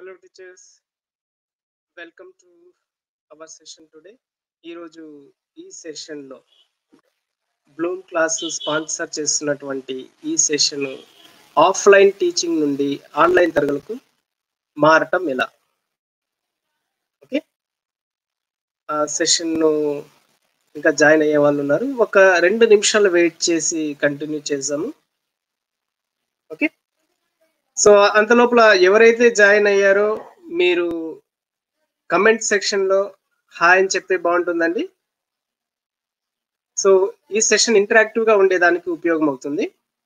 hello teachers welcome to our session today ఈరోజు ఈ సెషన్లో బ్లూమ్ క్లాస్ స్పాన్సర్ చేస్తున్నటువంటి ఈ సెషన్ ఆఫ్లైన్ టీచింగ్ నుండి ఆన్లైన్ తరగతులకు మారటం ఎలా ఓకే ఆ సెషన్ను ఇంకా జాయిన్ అయ్యే వాళ్ళు ఉన్నారు ఒక రెండు నిమిషాలు వెయిట్ చేసి కంటిన్యూ చేద్దాము ఓకే సో అంత లోపల ఎవరైతే జాయిన్ అయ్యారో మీరు కమెంట్ సెక్షన్ లో హాయ్ అని చెప్తే బాగుంటుందండి సో ఈ సెషన్ ఇంటరాక్టివ్ గా ఉండేదానికి ఉపయోగం అవుతుంది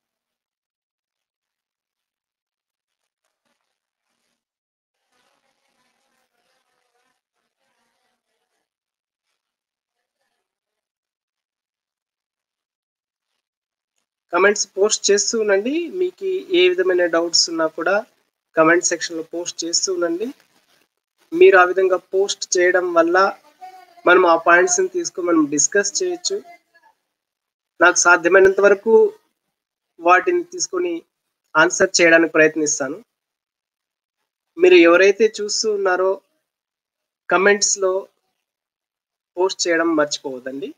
కమెంట్స్ పోస్ట్ చేస్తూ ఉండండి మీకు ఏ విధమైన డౌట్స్ ఉన్నా కూడా కమెంట్ సెక్షన్ లో పోస్ట్ చేస్తూ ఉండండి మీరు ఆ విధంగా పోస్ట్ చేయడం వల్ల మనం ఆ పాయింట్స్ తీసుకొని మనం డిస్కస్ చేయొచ్చు నాకు సాధ్యమైనంత వరకు వాటిని తీసుకొని ఆన్సర్ చేయడానికి ప్రయత్నిస్తాను మీరు ఎవరైతే చూస్తూ ఉన్నారో కమెంట్స్ లో పోస్ట్ చేయడం మర్చిపోవద్దండి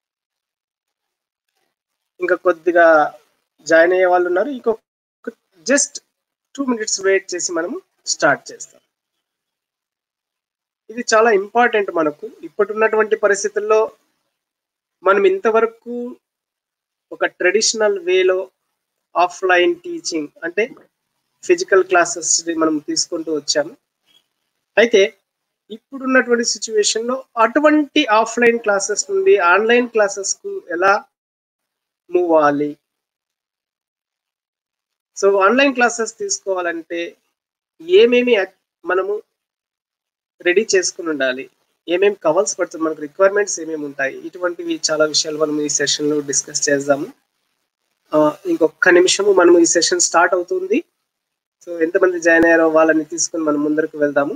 ఇంకా కొద్దిగా జాయిన్ అయ్యే వాళ్ళు ఉన్నారు ఇంకొక జస్ట్ టూ మినిట్స్ వెయిట్ చేసి మనము స్టార్ట్ చేస్తాం ఇది చాలా ఇంపార్టెంట్ మనకు ఇప్పుడున్నటువంటి పరిస్థితుల్లో మనం ఇంతవరకు ఒక ట్రెడిషనల్ వేలో ఆఫ్లైన్ టీచింగ్ అంటే ఫిజికల్ క్లాసెస్ మనం తీసుకుంటూ వచ్చాము అయితే ఇప్పుడున్నటువంటి సిచ్యువేషన్లో అటువంటి ఆఫ్లైన్ క్లాసెస్ నుండి ఆన్లైన్ క్లాసెస్కు ఎలా మూవ్ అవ్వాలి సో ఆన్లైన్ క్లాసెస్ తీసుకోవాలంటే ఏమేమి మనము రెడీ చేసుకుని ఉండాలి ఏమేమి కవర్స్ పడుతుంది మనకు రిక్వైర్మెంట్స్ ఏమేమి ఉంటాయి ఇటువంటివి చాలా విషయాలు మనం ఈ సెషన్లో డిస్కస్ చేద్దాము ఇంకొక నిమిషము మనం ఈ సెషన్ స్టార్ట్ అవుతుంది సో ఎంతమంది జాయిన్ అయ్యారో వాళ్ళని తీసుకుని మనం ముందరకు వెళ్దాము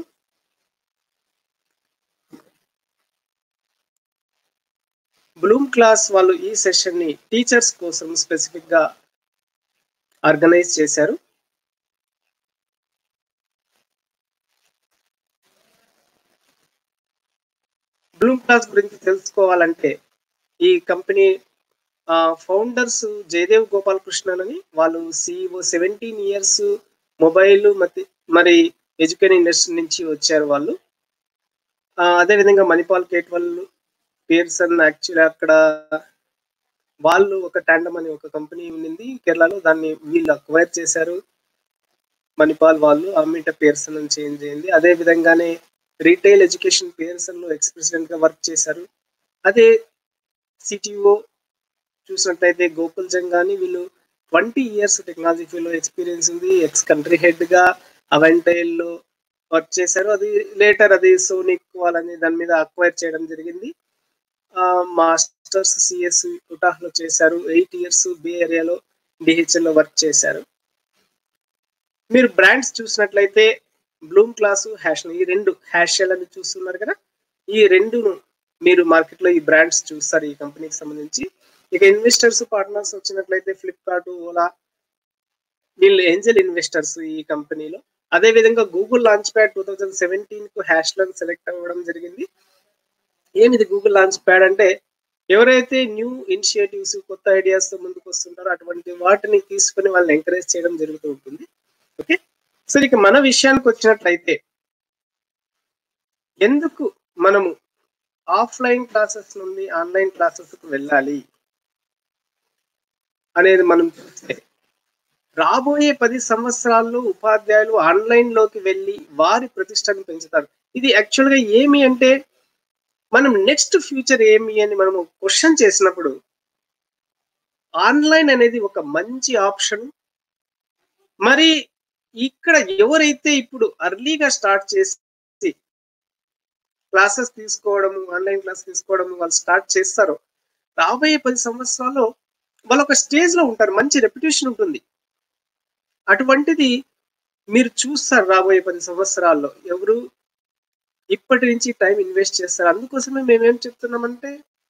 బ్లూమ్ క్లాస్ వాళ్ళు ఈ సెషన్ ని టీచర్స్ కోసం స్పెసిఫిక్ గా ఆర్గనైజ్ చేశారు బ్లూమ్ క్లాస్ గురించి తెలుసుకోవాలంటే ఈ కంపెనీ ఫౌండర్స్ జయదేవ్ గోపాలకృష్ణన్ అని వాళ్ళు సిఇఓ సెవెంటీన్ ఇయర్స్ మొబైల్ మరి ఎడ్యుకేషన్ ఇండస్ట్రీ నుంచి వచ్చారు వాళ్ళు అదేవిధంగా మణిపాల్ కేట్ వాళ్ళు పియర్సన్ యాక్చువల్లీ అక్కడ వాళ్ళు ఒక టాండమ్ అని ఒక కంపెనీ ఉండింది కేరళలో దాన్ని వీళ్ళు అక్వైర్ చేశారు మణిపాల్ వాళ్ళు అమ్మిట పియర్సన్ అని చేంజ్ అయింది అదే విధంగానే రీటైల్ ఎడ్యుకేషన్ పియర్సన్ లో ఎక్స్ ప్రెసిడెంట్ గా వర్క్ చేశారు అదే సిటిఓ చూసినట్టయితే గోకుల్ జంగాని వీళ్ళు ట్వంటీ ఇయర్స్ టెక్నాలజీ ఫీల్డ్ లో ఎక్స్పీరియన్స్ ఉంది ఎక్స్ కంట్రీ హెడ్ గా అవెంటైల్ లో వర్క్ చేశారు అది లేటర్ అది సోనిక్ వాళ్ళని దాని మీద అక్వైర్ చేయడం జరిగింది మాస్టర్స్ సిఎస్ ఉటాహ్లో చేశారు ఎయిట్ ఇయర్స్ బే ఏరియాలో డిహెచ్ఎల్ లో వర్క్ చేశారు మీరు బ్రాండ్స్ చూసినట్లయితే బ్లూమ్ క్లాసు హ్యాష్ ఈ రెండు హ్యాషెల్ అని చూస్తున్నారు కదా ఈ రెండును మీరు మార్కెట్లో ఈ బ్రాండ్స్ చూస్తారు ఈ కంపెనీకి సంబంధించి ఇక ఇన్వెస్టర్స్ పార్ట్నర్స్ వచ్చినట్లయితే ఫ్లిప్కార్ట్ ఓలా వీళ్ళు ఏంజల్ ఇన్వెస్టర్స్ ఈ కంపెనీలో అదే విధంగా Google launchpad two thousand seventeen కు హ్యాష్ లో సెలెక్ట్ అవ్వడం జరిగింది ఏమిది గూగుల్ లాంచ్ ప్యాడ్ అంటే ఎవరైతే న్యూ ఇనిషియేటివ్స్ కొత్త ఐడియాస్ తో ముందుకు వస్తుంటారో అటువంటి వాటిని తీసుకుని వాళ్ళని ఎంకరేజ్ చేయడం జరుగుతూ ఉంటుంది ఓకే సో ఇక మన విషయానికి వచ్చినట్లయితే ఎందుకు మనము ఆఫ్లైన్ క్లాసెస్ నుండి ఆన్లైన్ క్లాసెస్కు వెళ్ళాలి అనేది మనం చూస్తే రాబోయే పది సంవత్సరాల్లో ఉపాధ్యాయులు ఆన్లైన్ లోకి వెళ్ళి వారి ప్రతిష్టను పెంచుతారు ఇది యాక్చువల్ గా ఏమి అంటే మనం నెక్స్ట్ ఫ్యూచర్ ఏమి అని మనము క్వశ్చన్ చేసినప్పుడు ఆన్లైన్ అనేది ఒక మంచి ఆప్షన్ మరి ఇక్కడ ఎవరైతే ఇప్పుడు అర్లీగా స్టార్ట్ చేసి క్లాసెస్ తీసుకోవడము ఆన్లైన్ క్లాస్ తీసుకోవడం వాళ్ళు స్టార్ట్ చేస్తారో రాబోయే పది సంవత్సరాల్లో వాళ్ళు ఒక స్టేజ్ లో ఉంటారు మంచి రెప్యుటేషన్ ఉంటుంది అటువంటిది మీరు చూస్తారు రాబోయే పది సంవత్సరాల్లో ఎవరు ఇప్పటి నుంచి టైం ఇన్వెస్ట్ చేస్తారు అందుకోసమే మేమేం చెప్తున్నామంటే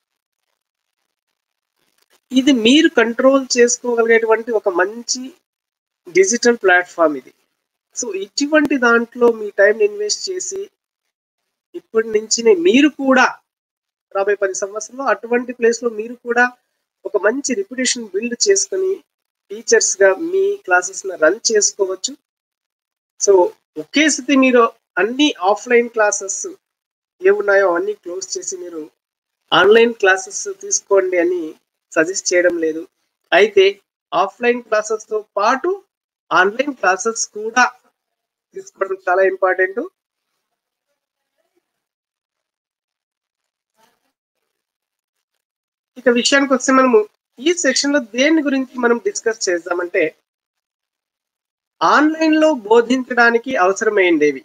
ఇది మీరు కంట్రోల్ చేసుకోగలిగేటువంటి ఒక మంచి డిజిటల్ ప్లాట్ఫామ్ ఇది సో ఇటువంటి దాంట్లో మీ టైం ఇన్వెస్ట్ చేసి ఇప్పటి నుంచి మీరు కూడా రాబోయే పది సంవత్సరంలో అటువంటి ప్లేస్ లో మీరు కూడా ఒక మంచి రిప్యుటేషన్ బిల్డ్ చేసుకొని టీచర్స్ గా మీ క్లాసెస్ రన్ చేసుకోవచ్చు సో ఒకే స్థితి మీరు అన్ని ఆఫ్లైన్ క్లాసెస్ ఏమున్నాయో అన్ని క్లోజ్ చేసి మీరు ఆన్లైన్ క్లాసెస్ తీసుకోండి అని సజెస్ట్ చేయడం లేదు అయితే ఆఫ్లైన్ క్లాసెస్ తో పాటు ఆన్లైన్ క్లాసెస్ కూడా తీసుకోవడం చాలా ఇంపార్టెంట్ ఇక విషయానికి వస్తే మనము ఈ సెక్షన్ లో దేని గురించి మనం డిస్కస్ చేద్దామంటే ఆన్లైన్ లో బోధించడానికి అవసరమైండేవి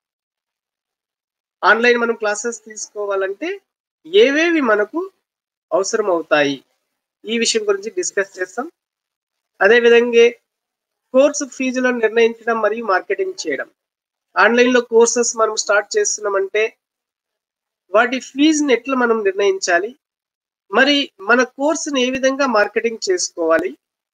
ఆన్లైన్ మనం క్లాసెస్ తీసుకోవాలంటే ఏవేవి మనకు అవసరం అవుతాయి ఈ విషయం గురించి డిస్కస్ చేస్తాం అదేవిధంగా కోర్సు ఫీజులను నిర్ణయించడం మరియు మార్కెటింగ్ చేయడం ఆన్లైన్ లో కోర్సెస్ మనం స్టార్ట్ చేస్తున్నామంటే వాటి ఫీజుని ఎట్లా మనం నిర్ణయించాలి మరి మన కోర్సుని ఏ విధంగా మార్కెటింగ్ చేసుకోవాలి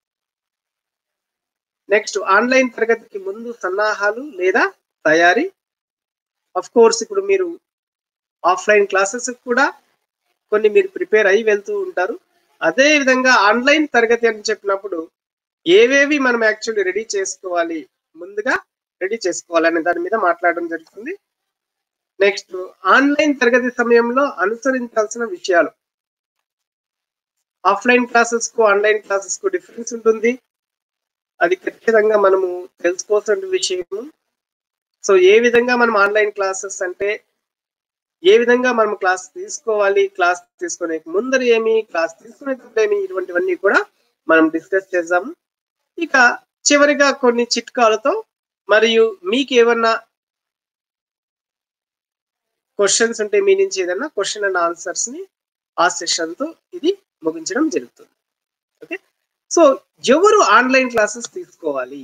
నెక్స్ట్ ఆన్లైన్ తరగతికి ముందు సన్నాహాలు లేదా తయారీ అఫ్ కోర్స్ ఇప్పుడు మీరు ఆఫ్లైన్ క్లాసెస్ కూడా కొన్ని మీరు ప్రిపేర్ అయ్యి వెళ్తూ ఉంటారు అదే విధంగా ఆన్లైన్ తరగతి అని చెప్పినప్పుడు ఏవేవి మనం యాక్చువల్లీ రెడీ చేసుకోవాలి ముందుగా రెడీ చేసుకోవాలనే దాని మీద మాట్లాడడం జరుగుతుంది నెక్స్ట్ ఆన్లైన్ తరగతి సమయంలో అనుసరించాల్సిన విషయాలు ఆఫ్లైన్ క్లాసెస్ కు ఆన్లైన్ క్లాసెస్ కు డిఫరెన్స్ ఉంటుంది అది ఖచ్చితంగా మనము తెలుసుకోవాల్సిన విషయము సో ఏ విధంగా మనం ఆన్లైన్ క్లాసెస్ అంటే ఏ విధంగా మనం క్లాస్ తీసుకోవాలి క్లాస్ తీసుకునే ముందర ఏమి క్లాస్ తీసుకునేటప్పుడు ఏమి ఇటువంటివన్నీ కూడా మనం డిస్కస్ చేద్దాము ఇక చివరిగా కొన్ని చిట్కాలతో మరియు మీకు ఏమన్నా క్వశ్చన్స్ ఉంటే మీ నుంచి ఏదన్నా క్వశ్చన్ అండ్ ఆన్సర్స్ ని ఆ సెషన్ తో ఇది ముగించడం జరుగుతుంది ఓకే సో ఎవరు ఆన్లైన్ క్లాసెస్ తీసుకోవాలి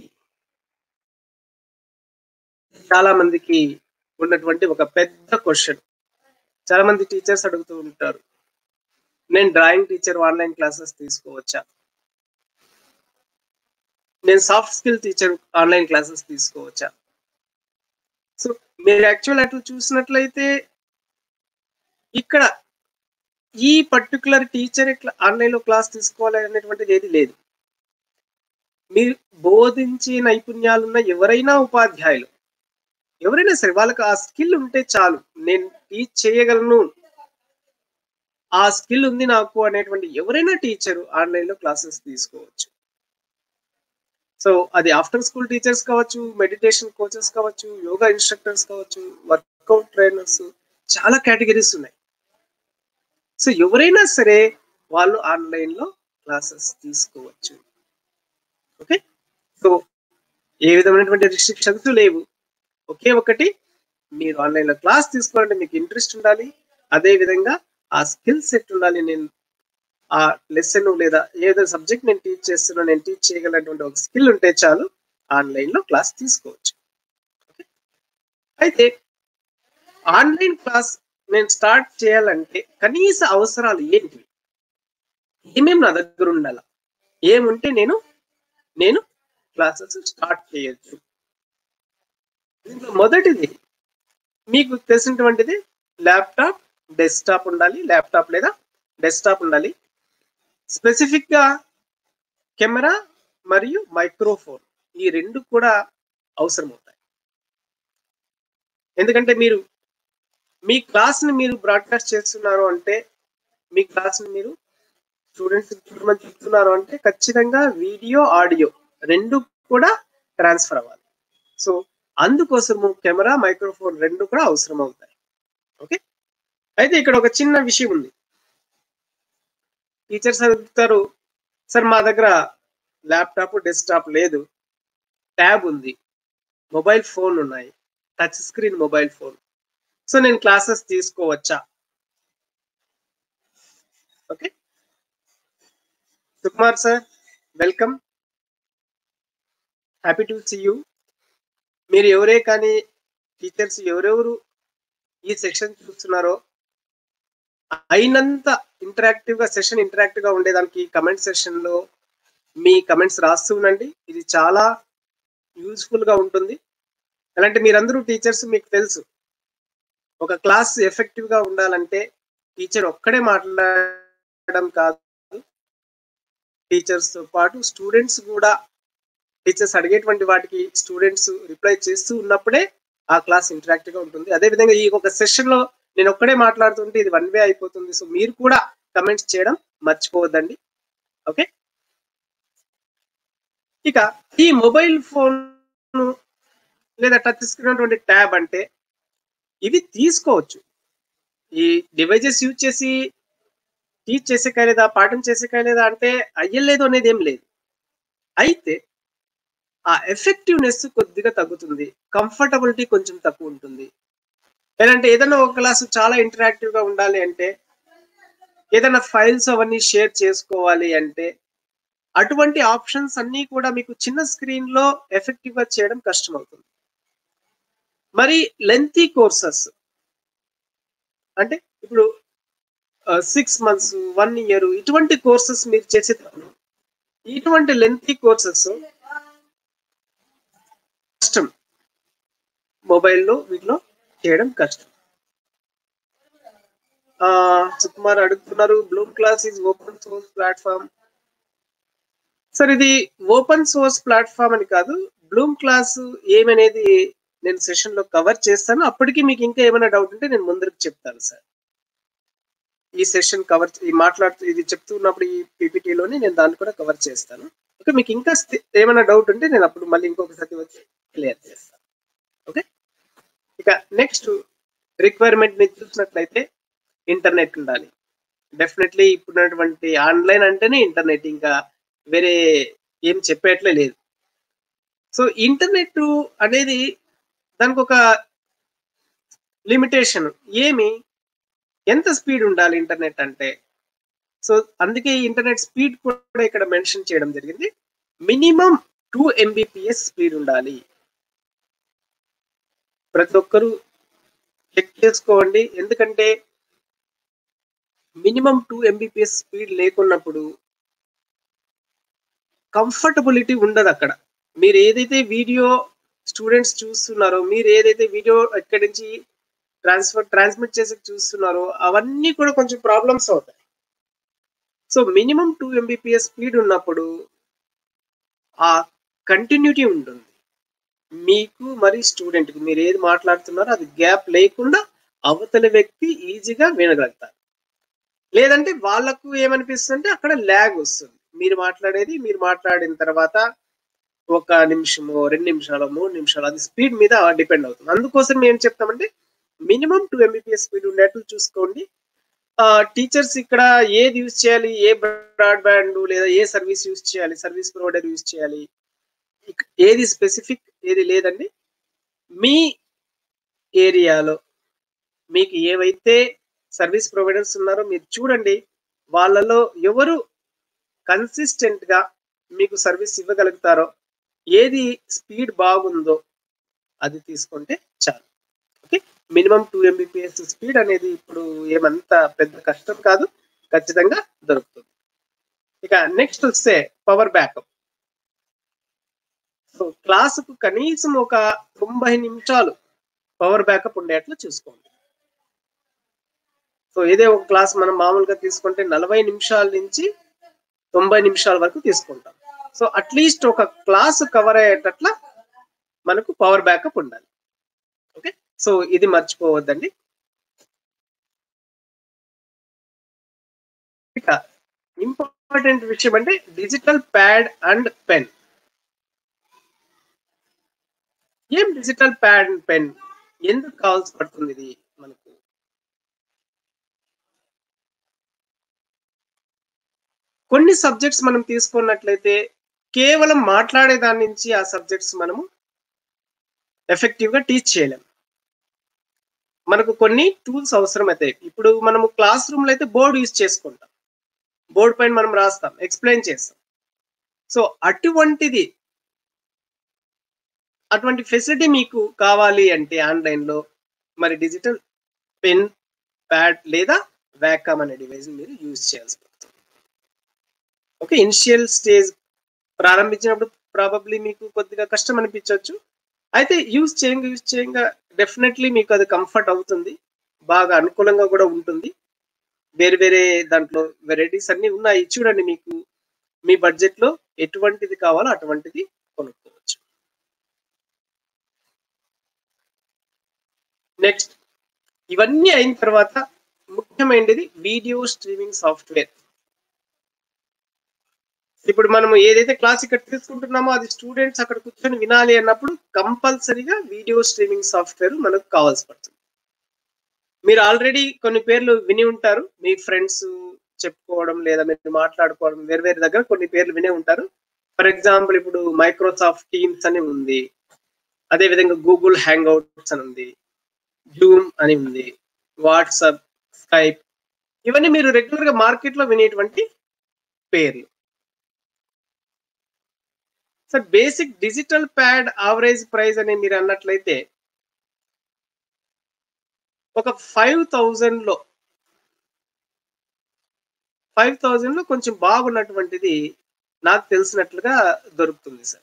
చాలా మందికి ఉన్నటువంటి ఒక పెద్ద క్వశ్చన్ చాలా మంది టీచర్స్ అడుగుతూ ఉంటారు నేను డ్రాయింగ్ టీచర్ ఆన్లైన్ క్లాసెస్ తీసుకోవచ్చా నేను soft skill teacher online classes తీసుకోవచ్చా సో మీరు యాక్చువల్ అట్లా చూసినట్లయితే ఇక్కడ ఈ పర్టికులర్ టీచర్ ఇట్లా ఆన్లైన్ లో క్లాస్ తీసుకోవాలి అనేటువంటిది ఏది లేదు మీరు బోధించే నైపుణ్యాలున్న ఎవరైనా ఉపాధ్యాయులు ఎవరైనా సరే వాళ్ళకి ఆ స్కిల్ ఉంటే చాలు నేను టీచ్ చేయగలను ఆ స్కిల్ ఉంది నాకు అనేటువంటి ఎవరైనా టీచరు ఆన్లైన్ లో క్లాసెస్ తీసుకోవచ్చు సో అది ఆఫ్టర్ స్కూల్ టీచర్స్ కావచ్చు మెడిటేషన్ కోచెస్ కావచ్చు యోగా ఇన్స్ట్రక్టర్స్ కావచ్చు వర్కౌట్ ట్రైనర్స్ చాలా కేటగిరీస్ ఉన్నాయి సో ఎవరైనా సరే వాళ్ళు ఆన్లైన్ లో క్లాసెస్ తీసుకోవచ్చు ఓకే సో ఏ విధమైనటువంటి రిస్ట్రిక్షన్స్ లేవు ఒకే ఒకటి మీరు ఆన్లైన్ లో క్లాస్ తీసుకోవాలంటే మీకు ఇంట్రెస్ట్ ఉండాలి అదే విధంగా ఆ స్కిల్ సెట్ ఉండాలి నేను ఆ లెసన్ లేదా ఏదో సబ్జెక్ట్ నేను టీచ్ చేస్తున్నా నేను టీచ్ చేయగలటువంటి ఒక స్కిల్ ఉంటే చాలు ఆన్లైన్ లో క్లాస్ తీసుకోవచ్చు అయితే ఆన్లైన్ క్లాస్ నేను స్టార్ట్ చేయాలంటే కనీస అవసరాలు ఏంటివి ఏమేమి నా దగ్గర ఉండాల ఏముంటే నేను నేను క్లాసెస్ స్టార్ట్ చేయొచ్చు దీంట్లో మొదటిది మీకు తెలిసినటువంటిది ల్యాప్టాప్ డెస్క్టాప్ ఉండాలి ల్యాప్టాప్ లేదా డెస్క్టాప్ ఉండాలి స్పెసిఫిక్ గా కెమెరా మరియు మైక్రోఫోన్ ఈ రెండు కూడా అవసరం అవుతాయి ఎందుకంటే మీరు మీ క్లాస్ ని మీరు బ్రాడ్కాస్ట్ చేస్తున్నారు అంటే మీ క్లాస్ ని మీరు స్టూడెంట్స్ చూడమని చెప్తున్నారు అంటే ఖచ్చితంగా వీడియో ఆడియో రెండు కూడా ట్రాన్స్ఫర్ అవ్వాలి సో అందుకోసము కెమెరా మైక్రోఫోన్ రెండు కూడా అవసరం అవుతాయి ఓకే అయితే ఇక్కడ ఒక చిన్న విషయం ఉంది టీచర్స్ అడుగుతారు సార్ మా దగ్గర ల్యాప్టాప్ డెస్క్టాప్ లేదు ట్యాబ్ ఉంది మొబైల్ ఫోన్ ఉన్నాయి touch screen mobile phone so నేను క్లాసెస్ తీసుకోవచ్చా okay Sukumar sir welcome happy to see you మీరు ఎవరే కానీ టీచర్స్ ఎవరెవరు ఈ సెక్షన్ చూస్తున్నారో అయినంత ఇంటరాక్టివ్ గా సెషన్ ఇంటరాక్టివ్ గా ఉండేదానికి కమెంట్ సెషన్ లో మీ కమెంట్స్ రాస్తూ ఉండండి ఇది చాలా యూజ్ఫుల్ గా ఉంటుంది అలాంటి మీరందరూ టీచర్స్ మీకు తెలుసు ఒక క్లాస్ ఎఫెక్టివ్ గా ఉండాలంటే టీచర్ ఒక్కడే మాట్లాడడం కాదు టీచర్స్ తో పాటు స్టూడెంట్స్ కూడా టీచర్స్ అడిగేటువంటి వాటికి స్టూడెంట్స్ రిప్లై చేస్తూ ఉన్నప్పుడే ఆ క్లాస్ ఇంటరాక్టివ్ గా ఉంటుంది అదే విధంగా ఈ ఒక సెషన్ లో నేను ఒక్కడే మాట్లాడుతుంటే ఇది వన్ వే అయిపోతుంది సో మీరు కూడా కమెంట్స్ చేయడం మర్చిపోవద్దండి ఓకే ఇక ఈ మొబైల్ ఫోన్ లేదా టచ్ స్క్రీన్ అటువంటి ట్యాబ్ అంటే ఇవి తీసుకోవచ్చు ఈ డివైజెస్ యూజ్ చేసి టీచ్ చేసే కాలేదా పాఠం చేసే కాలేదా అంటే అయ్యలేదు అనేది ఏం లేదు అయితే ఆ ఎఫెక్టివ్నెస్ కొద్దిగా తగ్గుతుంది కంఫర్టబిలిటీ కొంచెం తక్కువ ఉంటుంది లేదంటే ఏదైనా ఒక క్లాస్ చాలా ఇంటరాక్టివ్ గా ఉండాలి అంటే ఏదైనా ఫైల్స్ అవన్నీ షేర్ చేసుకోవాలి అంటే అటువంటి ఆప్షన్స్ అన్నీ కూడా మీకు చిన్న స్క్రీన్ లో ఎఫెక్టివ్ గా చేయడం కష్టం అవుతుంది మరి లెంతీ కోర్సెస్ అంటే ఇప్పుడు సిక్స్ మంత్స్ వన్ ఇయర్ ఇటువంటి కోర్సెస్ మీరు చేసేటప్పుడు ఇటువంటి లెంతీ కోర్సెస్ కష్టం మొబైల్లో వీటిలో చేయడం కష్టం ఆ సుకుమార్ అడుగుతున్నారు Bloom class is open source platform sir ఇది ఓపెన్ సోర్స్ ప్లాట్ఫామ్ అని కాదు బ్లూమ్ క్లాస్ ఏమనేది నేను సెషన్ లో కవర్ చేస్తాను అప్పటికి మీకు ఇంకా ఏమైనా డౌట్ ఉంటే నేను ముందరికి చెప్తాను సార్ ఈ సెషన్ కవర్ ఈ మాట్లాడుతూ ఇది చెప్తున్నప్పుడు ఈ పీపీటీలోని నేను దాన్ని కూడా కవర్ చేస్తాను ఓకే మీకు ఇంకా స్థి- ఏమైనా డౌట్ ఉంటే నేను అప్పుడు మళ్ళీ ఇంకొకసారి వచ్చి క్లియర్ చేస్తాను ఓకే ఇక నెక్స్ట్ రిక్వైర్మెంట్ ని చూసినట్లయితే ఇంటర్నెట్ ఉండాలి డెఫినెట్లీ ఇప్పుడున్నటువంటి ఆన్లైన్ అంటేనే ఇంటర్నెట్ ఇంకా వేరే ఏం చెప్పేట్లే లేదు సో ఇంటర్నెట్ అనేది దానికి ఒక లిమిటేషన్ ఏమి ఎంత స్పీడ్ ఉండాలి ఇంటర్నెట్ అంటే సో అందుకే ఈ ఇంటర్నెట్ స్పీడ్ కూడా ఇక్కడ మెన్షన్ చేయడం జరిగింది మినిమం టూ ఎంబీపీఎస్ స్పీడ్ ఉండాలి ప్రతి ఒక్కరూ చెక్ చేసుకోండి ఎందుకంటే మినిమం టూ ఎంబీపీఎస్ స్పీడ్ లేకున్నప్పుడు కంఫర్టబిలిటీ ఉండదు అక్కడ మీరు ఏదైతే వీడియో స్టూడెంట్స్ చూస్తున్నారో మీరు ఏదైతే వీడియో ఎక్కడి నుంచి ట్రాన్స్ఫర్ ట్రాన్స్మిట్ చేసి చూస్తున్నారో అవన్నీ కూడా కొంచెం ప్రాబ్లమ్స్ అవుతాయి so minimum two Mbps speed ఉన్నప్పుడు ఆ కంటిన్యూటీ ఉంటుంది మీకు మరి స్టూడెంట్కి మీరు ఏది మాట్లాడుతున్నారో అది గ్యాప్ లేకుండా అవతలి వ్యక్తి ఈజీగా వినగలుగుతారు లేదంటే వాళ్ళకు ఏమనిపిస్తుంటే అక్కడ ల్యాగ్ వస్తుంది మీరు మాట్లాడేది మీరు మాట్లాడిన తర్వాత ఒక నిమిషము రెండు నిమిషాలు మూడు నిమిషాలు అది స్పీడ్ మీద డిపెండ్ అవుతుంది అందుకోసం ఏం చెప్తామంటే మినిమం టూ ఎంబీపీఎస్ స్పీడ్ ఉండేట్లు చూసుకోండి టీచర్స్ ఇక్కడ ఏది యూజ్ చేయాలి ఏ బ్రాడ్బ్యాండ్ లేదా ఏ సర్వీస్ యూజ్ చేయాలి సర్వీస్ ప్రొవైడర్ యూజ్ చేయాలి ఇక్- ఏది స్పెసిఫిక్ ఏది లేదండి మీ ఏరియాలో మీకు ఏవైతే సర్వీస్ ప్రొవైడర్స్ ఉన్నారో మీరు చూడండి వాళ్ళలో ఎవరు కన్సిస్టెంట్ గా మీకు సర్వీస్ ఇవ్వగలుగుతారో ఏది స్పీడ్ బాగుందో అది తీసుకుంటే చాలు okay minimum two Mbps speed అనేది ఇప్పుడు ఏమంత పెద్ద కష్టం కాదు ఖచ్చితంగా దొరుకుతుంది ఇక నెక్స్ట్ వస్తే పవర్ బ్యాకప్ సో క్లాసుకు కనీసం ఒక తొంభై నిమిషాలు పవర్ బ్యాకప్ ఉండేట్లు చూసుకోండి సో ఏదే ఒక క్లాస్ మనం మామూలుగా తీసుకుంటే నలభై నిమిషాల నుంచి తొంభై నిమిషాల వరకు తీసుకుంటాం సో అట్లీస్ట్ ఒక క్లాస్ కవర్ అయ్యేటట్ల మనకు పవర్ బ్యాకప్ ఉండాలి ఓకే సో ఇది మర్చిపోవద్దండి ఇక ఇంపార్టెంట్ విషయం అంటే డిజిటల్ ప్యాడ్ అండ్ పెన్ ఏం డిజిటల్ ప్యాడ్ అండ్ పెన్ ఎందుకు కావాల్సి పడుతుంది ఇది మనకు కొన్ని సబ్జెక్ట్స్ మనం తీసుకున్నట్లయితే కేవలం మాట్లాడే దాని నుంచి ఆ సబ్జెక్ట్స్ మనము ఎఫెక్టివ్ గా టీచ్ చేయలేం మనకు కొన్ని టూల్స్ అవసరం అవుతాయి ఇప్పుడు మనము క్లాస్ రూమ్ లో అయితే బోర్డు యూజ్ చేసుకుంటాం బోర్డు పైన మనం రాస్తాం ఎక్స్ప్లెయిన్ చేస్తాం సో అటువంటిది అటువంటి ఫెసిలిటీ మీకు కావాలి అంటే ఆన్లైన్ లో మరి డిజిటల్ పెన్ ప్యాడ్ లేదా వ్యాకామ్ అనే డివైస్ మీరు యూజ్ చేయాల్సి పడుతుంది ఓకే ఇనిషియల్ స్టేజ్ ప్రారంభించినప్పుడు ప్రాబబ్లీ మీకు కొద్దిగా కష్టం అనిపించవచ్చు అయితే యూజ్ చేయంగా యూజ్ చేయంగా డెఫినెట్లీ మీకు అది కంఫర్ట్ అవుతుంది బాగా అనుకూలంగా కూడా ఉంటుంది వేరే వేరే దాంట్లో వెరైటీస్ అన్ని ఉన్నాయి చూడండి మీకు మీ బడ్జెట్ లో ఎటువంటిది కావాలో అటువంటిది కొనుక్కోవచ్చు నెక్స్ట్ ఇవన్నీ అయిన తర్వాత ముఖ్యమైనది వీడియో స్ట్రీమింగ్ సాఫ్ట్వేర్ ఇప్పుడు మనం ఏదైతే క్లాస్ ఇక్కడ తీసుకుంటున్నామో అది స్టూడెంట్స్ అక్కడ కూర్చొని వినాలి అన్నప్పుడు కంపల్సరీగా వీడియో స్ట్రీమింగ్ సాఫ్ట్వేర్ మనకు కావాల్సి పడుతుంది మీరు ఆల్రెడీ కొన్ని పేర్లు విని ఉంటారు మీ ఫ్రెండ్స్ చెప్పుకోవడం లేదా మీరు మాట్లాడుకోవడం వేరు వేరు దగ్గర కొన్ని పేర్లు వినే ఉంటారు ఫర్ ఎగ్జాంపుల్ ఇప్పుడు మైక్రోసాఫ్ట్ టీమ్స్ అని ఉంది అదే విధంగా గూగుల్ హ్యాంగ్ అవుట్స్ అని ఉంది జూమ్ అని ఉంది వాట్సాప్ స్కైప్ ఇవన్నీ మీరు రెగ్యులర్ గా మార్కెట్ లో వినేటువంటి పేర్లు sir basic digital pad average price అని మీరు అన్నట్లయితే ఒక ఫైవ్ థౌజండ్ లో ఫైవ్ థౌజండ్ లో కొంచెం బాగున్నటువంటిది నాకు తెలిసినట్లుగా దొరుకుతుంది సార్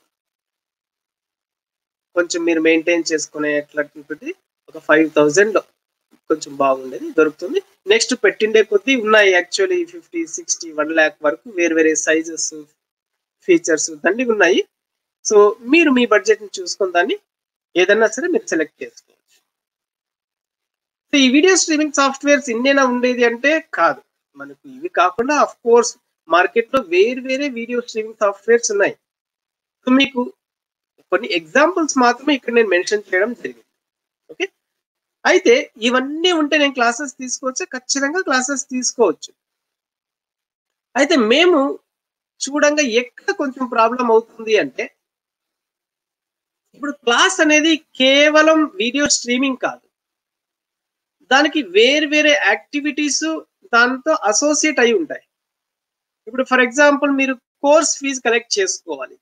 కొంచెం మీరు మెయింటైన్ చేసుకునేటటువంటిది ఒక ఫైవ్ థౌజండ్ లో కొంచెం బాగుండేది దొరుకుతుంది నెక్స్ట్ పెట్టిండే కొద్దీ ఉన్నాయి actually fifty sixty one lakh వరకు వేరు వేరే సైజెస్ ఫీచర్స్ దండిగా ఉన్నాయి సో మీరు మీ బడ్జెట్ ని చూసుకుని దాన్ని ఏదన్నా సరే మీరు సెలెక్ట్ చేసుకోవచ్చు సో ఈ వీడియో స్ట్రీమింగ్ సాఫ్ట్వేర్స్ ఇన్నేనా ఉండేది అంటే కాదు మనకు ఇవి కాకుండా అఫ్ కోర్స్ మార్కెట్ లో వేరు వేరే వీడియో స్ట్రీమింగ్ సాఫ్ట్వేర్స్ ఉన్నాయి సో మీకు కొన్ని ఎగ్జాంపుల్స్ మాత్రమే ఇక్కడ నేను మెన్షన్ చేయడం జరిగింది ఓకే అయితే ఇవన్నీ ఉంటే నేను క్లాసెస్ తీసుకోవచ్చు ఖచ్చితంగా క్లాసెస్ తీసుకోవచ్చు అయితే మేము చూడంగా ఎక్కడ కొంచెం ప్రాబ్లం అవుతుంది అంటే ఇప్పుడు క్లాస్ అనేది కేవలం వీడియో స్ట్రీమింగ్ కాదు దానికి వేరు వేరే యాక్టివిటీస్ దాంతో అసోసియేట్ అయి ఉంటాయి ఇప్పుడు ఫర్ ఎగ్జాంపుల్ మీరు కోర్స్ ఫీజు కలెక్ట్ చేసుకోవాలి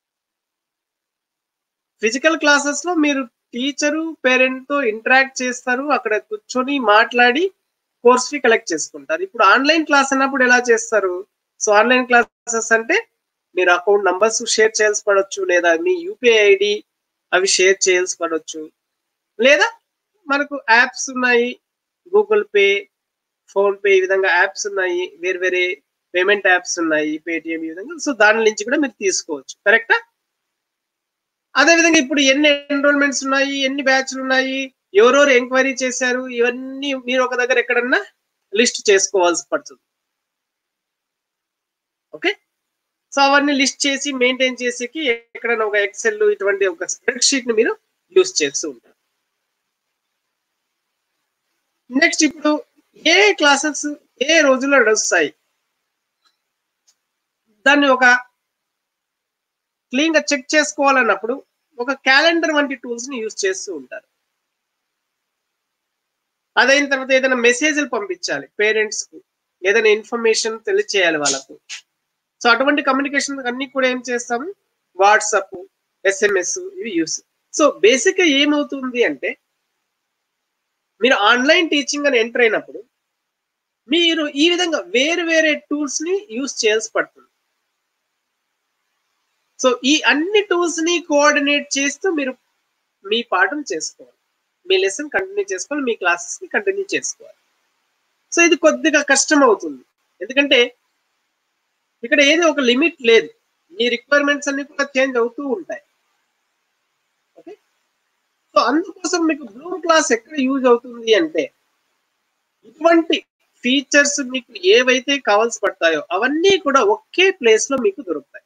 ఫిజికల్ క్లాసెస్ లో మీరు టీచరు పేరెంట్ తో ఇంటరాక్ట్ చేస్తారు అక్కడ కూర్చొని మాట్లాడి కోర్స్ ఫీ కలెక్ట్ చేసుకుంటారు ఇప్పుడు ఆన్లైన్ క్లాస్ అన్నప్పుడు ఎలా చేస్తారు సో ఆన్లైన్ క్లాసెస్ అంటే మీరు అకౌంట్ నంబర్స్ షేర్ చేయాల్సి పడవచ్చు లేదా మీ యూపీఐ ఐడి అవి షేర్ చేయాల్సి పడవచ్చు లేదా మనకు యాప్స్ ఉన్నాయి గూగుల్ పే ఫోన్ పే ఈ విధంగా యాప్స్ ఉన్నాయి వేరు వేరే పేమెంట్ యాప్స్ ఉన్నాయి పేటిఎం ఈ విధంగా సో దాని నుంచి కూడా మీరు తీసుకోవచ్చు కరెక్టా అదే విధంగా ఇప్పుడు ఎన్ని ఎన్రోల్మెంట్స్ ఉన్నాయి ఎన్ని బ్యాచ్లు ఉన్నాయి ఎవరెవరు ఎంక్వైరీ చేశారు ఇవన్నీ మీరు ఒక దగ్గర ఎక్కడన్నా లిస్ట్ చేసుకోవాల్సి పడుతుంది ఓకే సో అవన్నీ లిస్ట్ చేసి మెయింటైన్ చేసేకి ఎక్కడైనా ఒక ఎక్సెల్ ఇటువంటి ఒక స్ప్రెడ్ షీట్ ని మీరు యూస్ చేస్తూ ఉంటారు నెక్స్ట్ ఇప్పుడు ఏ క్లాసెస్ ఏ రోజుల్లో నడుస్తాయి దాన్ని ఒక క్లీన్ గా చెక్ చేసుకోవాలన్నప్పుడు ఒక క్యాలెండర్ వంటి టూల్స్ ని యూజ్ చేస్తూ ఉంటారు అదైన తర్వాత ఏదైనా మెసేజ్లు పంపించాలి పేరెంట్స్ కు ఏదైనా ఇన్ఫర్మేషన్ తెలియచేయాలి వాళ్ళకు సో అటువంటి కమ్యూనికేషన్ అన్ని కూడా ఏం చేస్తాము వాట్సాప్ ఎస్ఎంఎస్ ఇవి యూస్ సో బేసిక్ గా ఏమవుతుంది అంటే మీరు ఆన్లైన్ టీచింగ్ అని ఎంటర్ అయినప్పుడు మీరు ఈ విధంగా వేరు వేరే టూల్స్ ని యూస్ చేయాల్సి పడుతుంది సో ఈ అన్ని టూల్స్ ని కోఆర్డినేట్ చేస్తూ మీరు మీ పాఠం చేసుకోవాలి మీ లెసన్ కంటిన్యూ చేసుకోవాలి మీ క్లాసెస్ ని కంటిన్యూ చేసుకోవాలి సో ఇది కొద్దిగా కష్టం అవుతుంది ఎందుకంటే ఇక్కడ ఏది ఒక లిమిట్ లేదు మీ రిక్వైర్మెంట్స్ అన్ని కూడా చేంజ్ అవుతూ ఉంటాయి ఓకే సో అందుకోసం మీకు బ్లూమ్ క్లాస్ ఎక్కడ యూజ్ అవుతుంది అంటే ఇటువంటి ఫీచర్స్ మీకు ఏవైతే కావాల్సి పడతాయో అవన్నీ కూడా ఒకే ప్లేస్ లో మీకు దొరుకుతాయి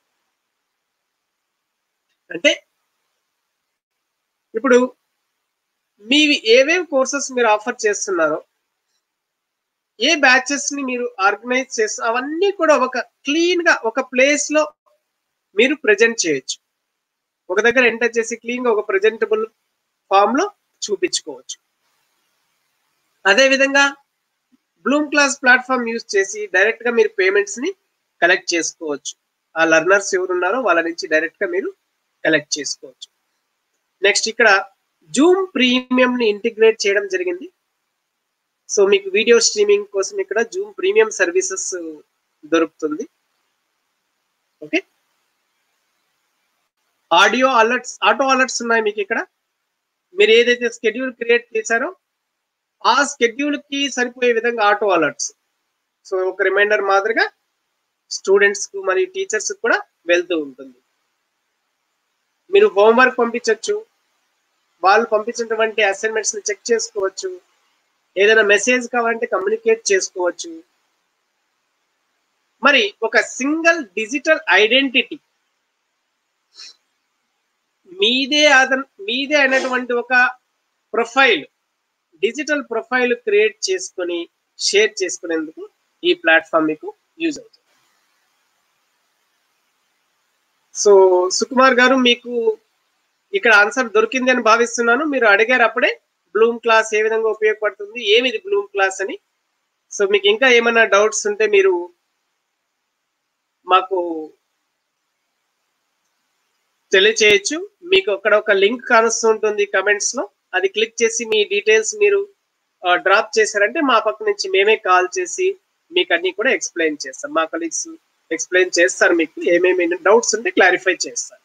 అంటే ఇప్పుడు మీవి ఏవేవి కోర్సెస్ మీరు ఆఫర్ చేస్తున్నారో ఏ బ్యాచెస్ ని మీరు ఆర్గనైజ్ చేస్తారు అవన్నీ కూడా ఒక క్లీన్ గా ఒక ప్లేస్ లో మీరు ప్రజెంట్ చేయొచ్చు ఒక దగ్గర ఎంటర్ చేసి క్లీన్ గా ఒక ప్రజెంటబుల్ ఫామ్ లో చూపించుకోవచ్చు అదే విధంగా బ్లూమ్ క్లాస్ ప్లాట్ఫామ్ యూజ్ చేసి డైరెక్ట్ గా మీరు పేమెంట్స్ ని కలెక్ట్ చేసుకోవచ్చు ఆ లర్నర్స్ ఎవరున్నారో వాళ్ళ నుంచి డైరెక్ట్ గా మీరు కలెక్ట్ చేసుకోవచ్చు నెక్స్ట్ ఇక్కడ జూమ్ ప్రీమియం ని ఇంటిగ్రేట్ చేయడం జరిగింది సో మీకు వీడియో స్ట్రీమింగ్ కోసం ఇక్కడ జూమ్ ప్రీమియం సర్వీసెస్ దొరుకుతుంది okay audio alerts auto alerts ఉన్నాయి మీకు ఇక్కడ మీరు ఏదైతే స్కెడ్యూల్ క్రియేట్ చేశారో ఆ స్కెడ్యూల్ కి సరిపోయే విధంగా ఆటో అలర్ట్స్ సో ఒక రిమైండర్ మాదిరిగా స్టూడెంట్స్ కు మరియు టీచర్స్ కూడా వెళ్తూ ఉంటుంది మీరు హోంవర్క్ పంపించవచ్చు వాళ్ళు పంపించినటువంటి అసైన్మెంట్స్ ని చెక్ చేసుకోవచ్చు ఏదైనా మెసేజ్ కావాలంటే కమ్యూనికేట్ చేసుకోవచ్చు మరి ఒక సింగిల్ డిజిటల్ ఐడెంటిటీ మీదే అద మీదే అయినటువంటి ఒక ప్రొఫైల్ డిజిటల్ ప్రొఫైల్ క్రియేట్ చేసుకొని షేర్ చేసుకునేందుకు ఈ ప్లాట్ఫామ్ మీకు యూజ్ అవుతుంది సో సుకుమార్ గారు మీకు ఇక్కడ ఆన్సర్ దొరికింది అని భావిస్తున్నాను మీరు అడిగారు అప్పుడే బ్లూమ్ క్లాస్ ఏ విధంగా ఉపయోగపడుతుంది ఏమిది బ్లూమ్ క్లాస్ అని సో మీకు ఇంకా ఏమైనా డౌట్స్ ఉంటే మీరు మాకు తెలియచేయచ్చు మీకు అక్కడ ఒక లింక్ కానొస్తుంటుంది కమెంట్స్ లో అది క్లిక్ చేసి మీ డీటెయిల్స్ మీరు డ్రాప్ చేశారంటే మా పక్క నుంచి మేమే కాల్ చేసి మీకు అన్ని కూడా ఎక్స్ప్లెయిన్ చేస్తాం మా కలీగ్స్ ఎక్స్ప్లెయిన్ చేస్తారు మీకు ఏమేమి డౌట్స్ ఉంటే క్లారిఫై చేస్తారు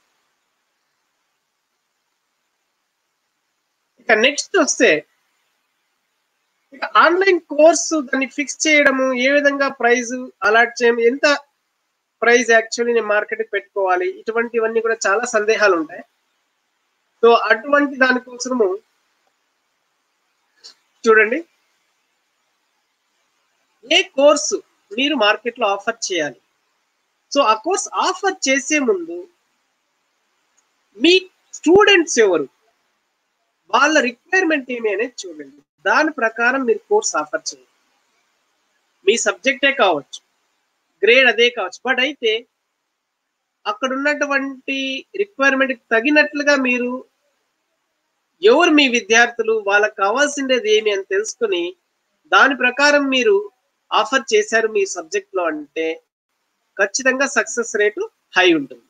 ఇక నెక్స్ట్ వస్తే ఇక ఆన్లైన్ కోర్సు దాన్ని ఫిక్స్ చేయడము ఏ విధంగా ప్రైజ్ అలాట్ చేయడం ఎంత ప్రైజ్ యాక్చువల్లీ నేను మార్కెట్ పెట్టుకోవాలి ఇటువంటివన్నీ కూడా చాలా సందేహాలు ఉంటాయి సో అటువంటి దానికోసము చూడండి ఏ కోర్సు మీరు మార్కెట్లో ఆఫర్ చేయాలి సో ఆ కోర్స్ ఆఫర్ చేసే ముందు మీ స్టూడెంట్స్ ఎవరు వాళ్ళ రిక్వైర్మెంట్ ఏమి అనేది చూడండి దాని ప్రకారం మీరు కోర్స్ ఆఫర్ చేయండి మీ సబ్జెక్టే కావచ్చు గ్రేడ్ అదే కావచ్చు బట్ అయితే అక్కడ ఉన్నటువంటి రిక్వైర్మెంట్ తగినట్లుగా మీరు ఎవరు మీ విద్యార్థులు వాళ్ళకి కావాల్సిండేది ఏమి అని తెలుసుకుని దాని ప్రకారం మీరు ఆఫర్ చేశారు మీ సబ్జెక్ట్ లో అంటే ఖచ్చితంగా సక్సెస్ రేటు హై ఉంటుంది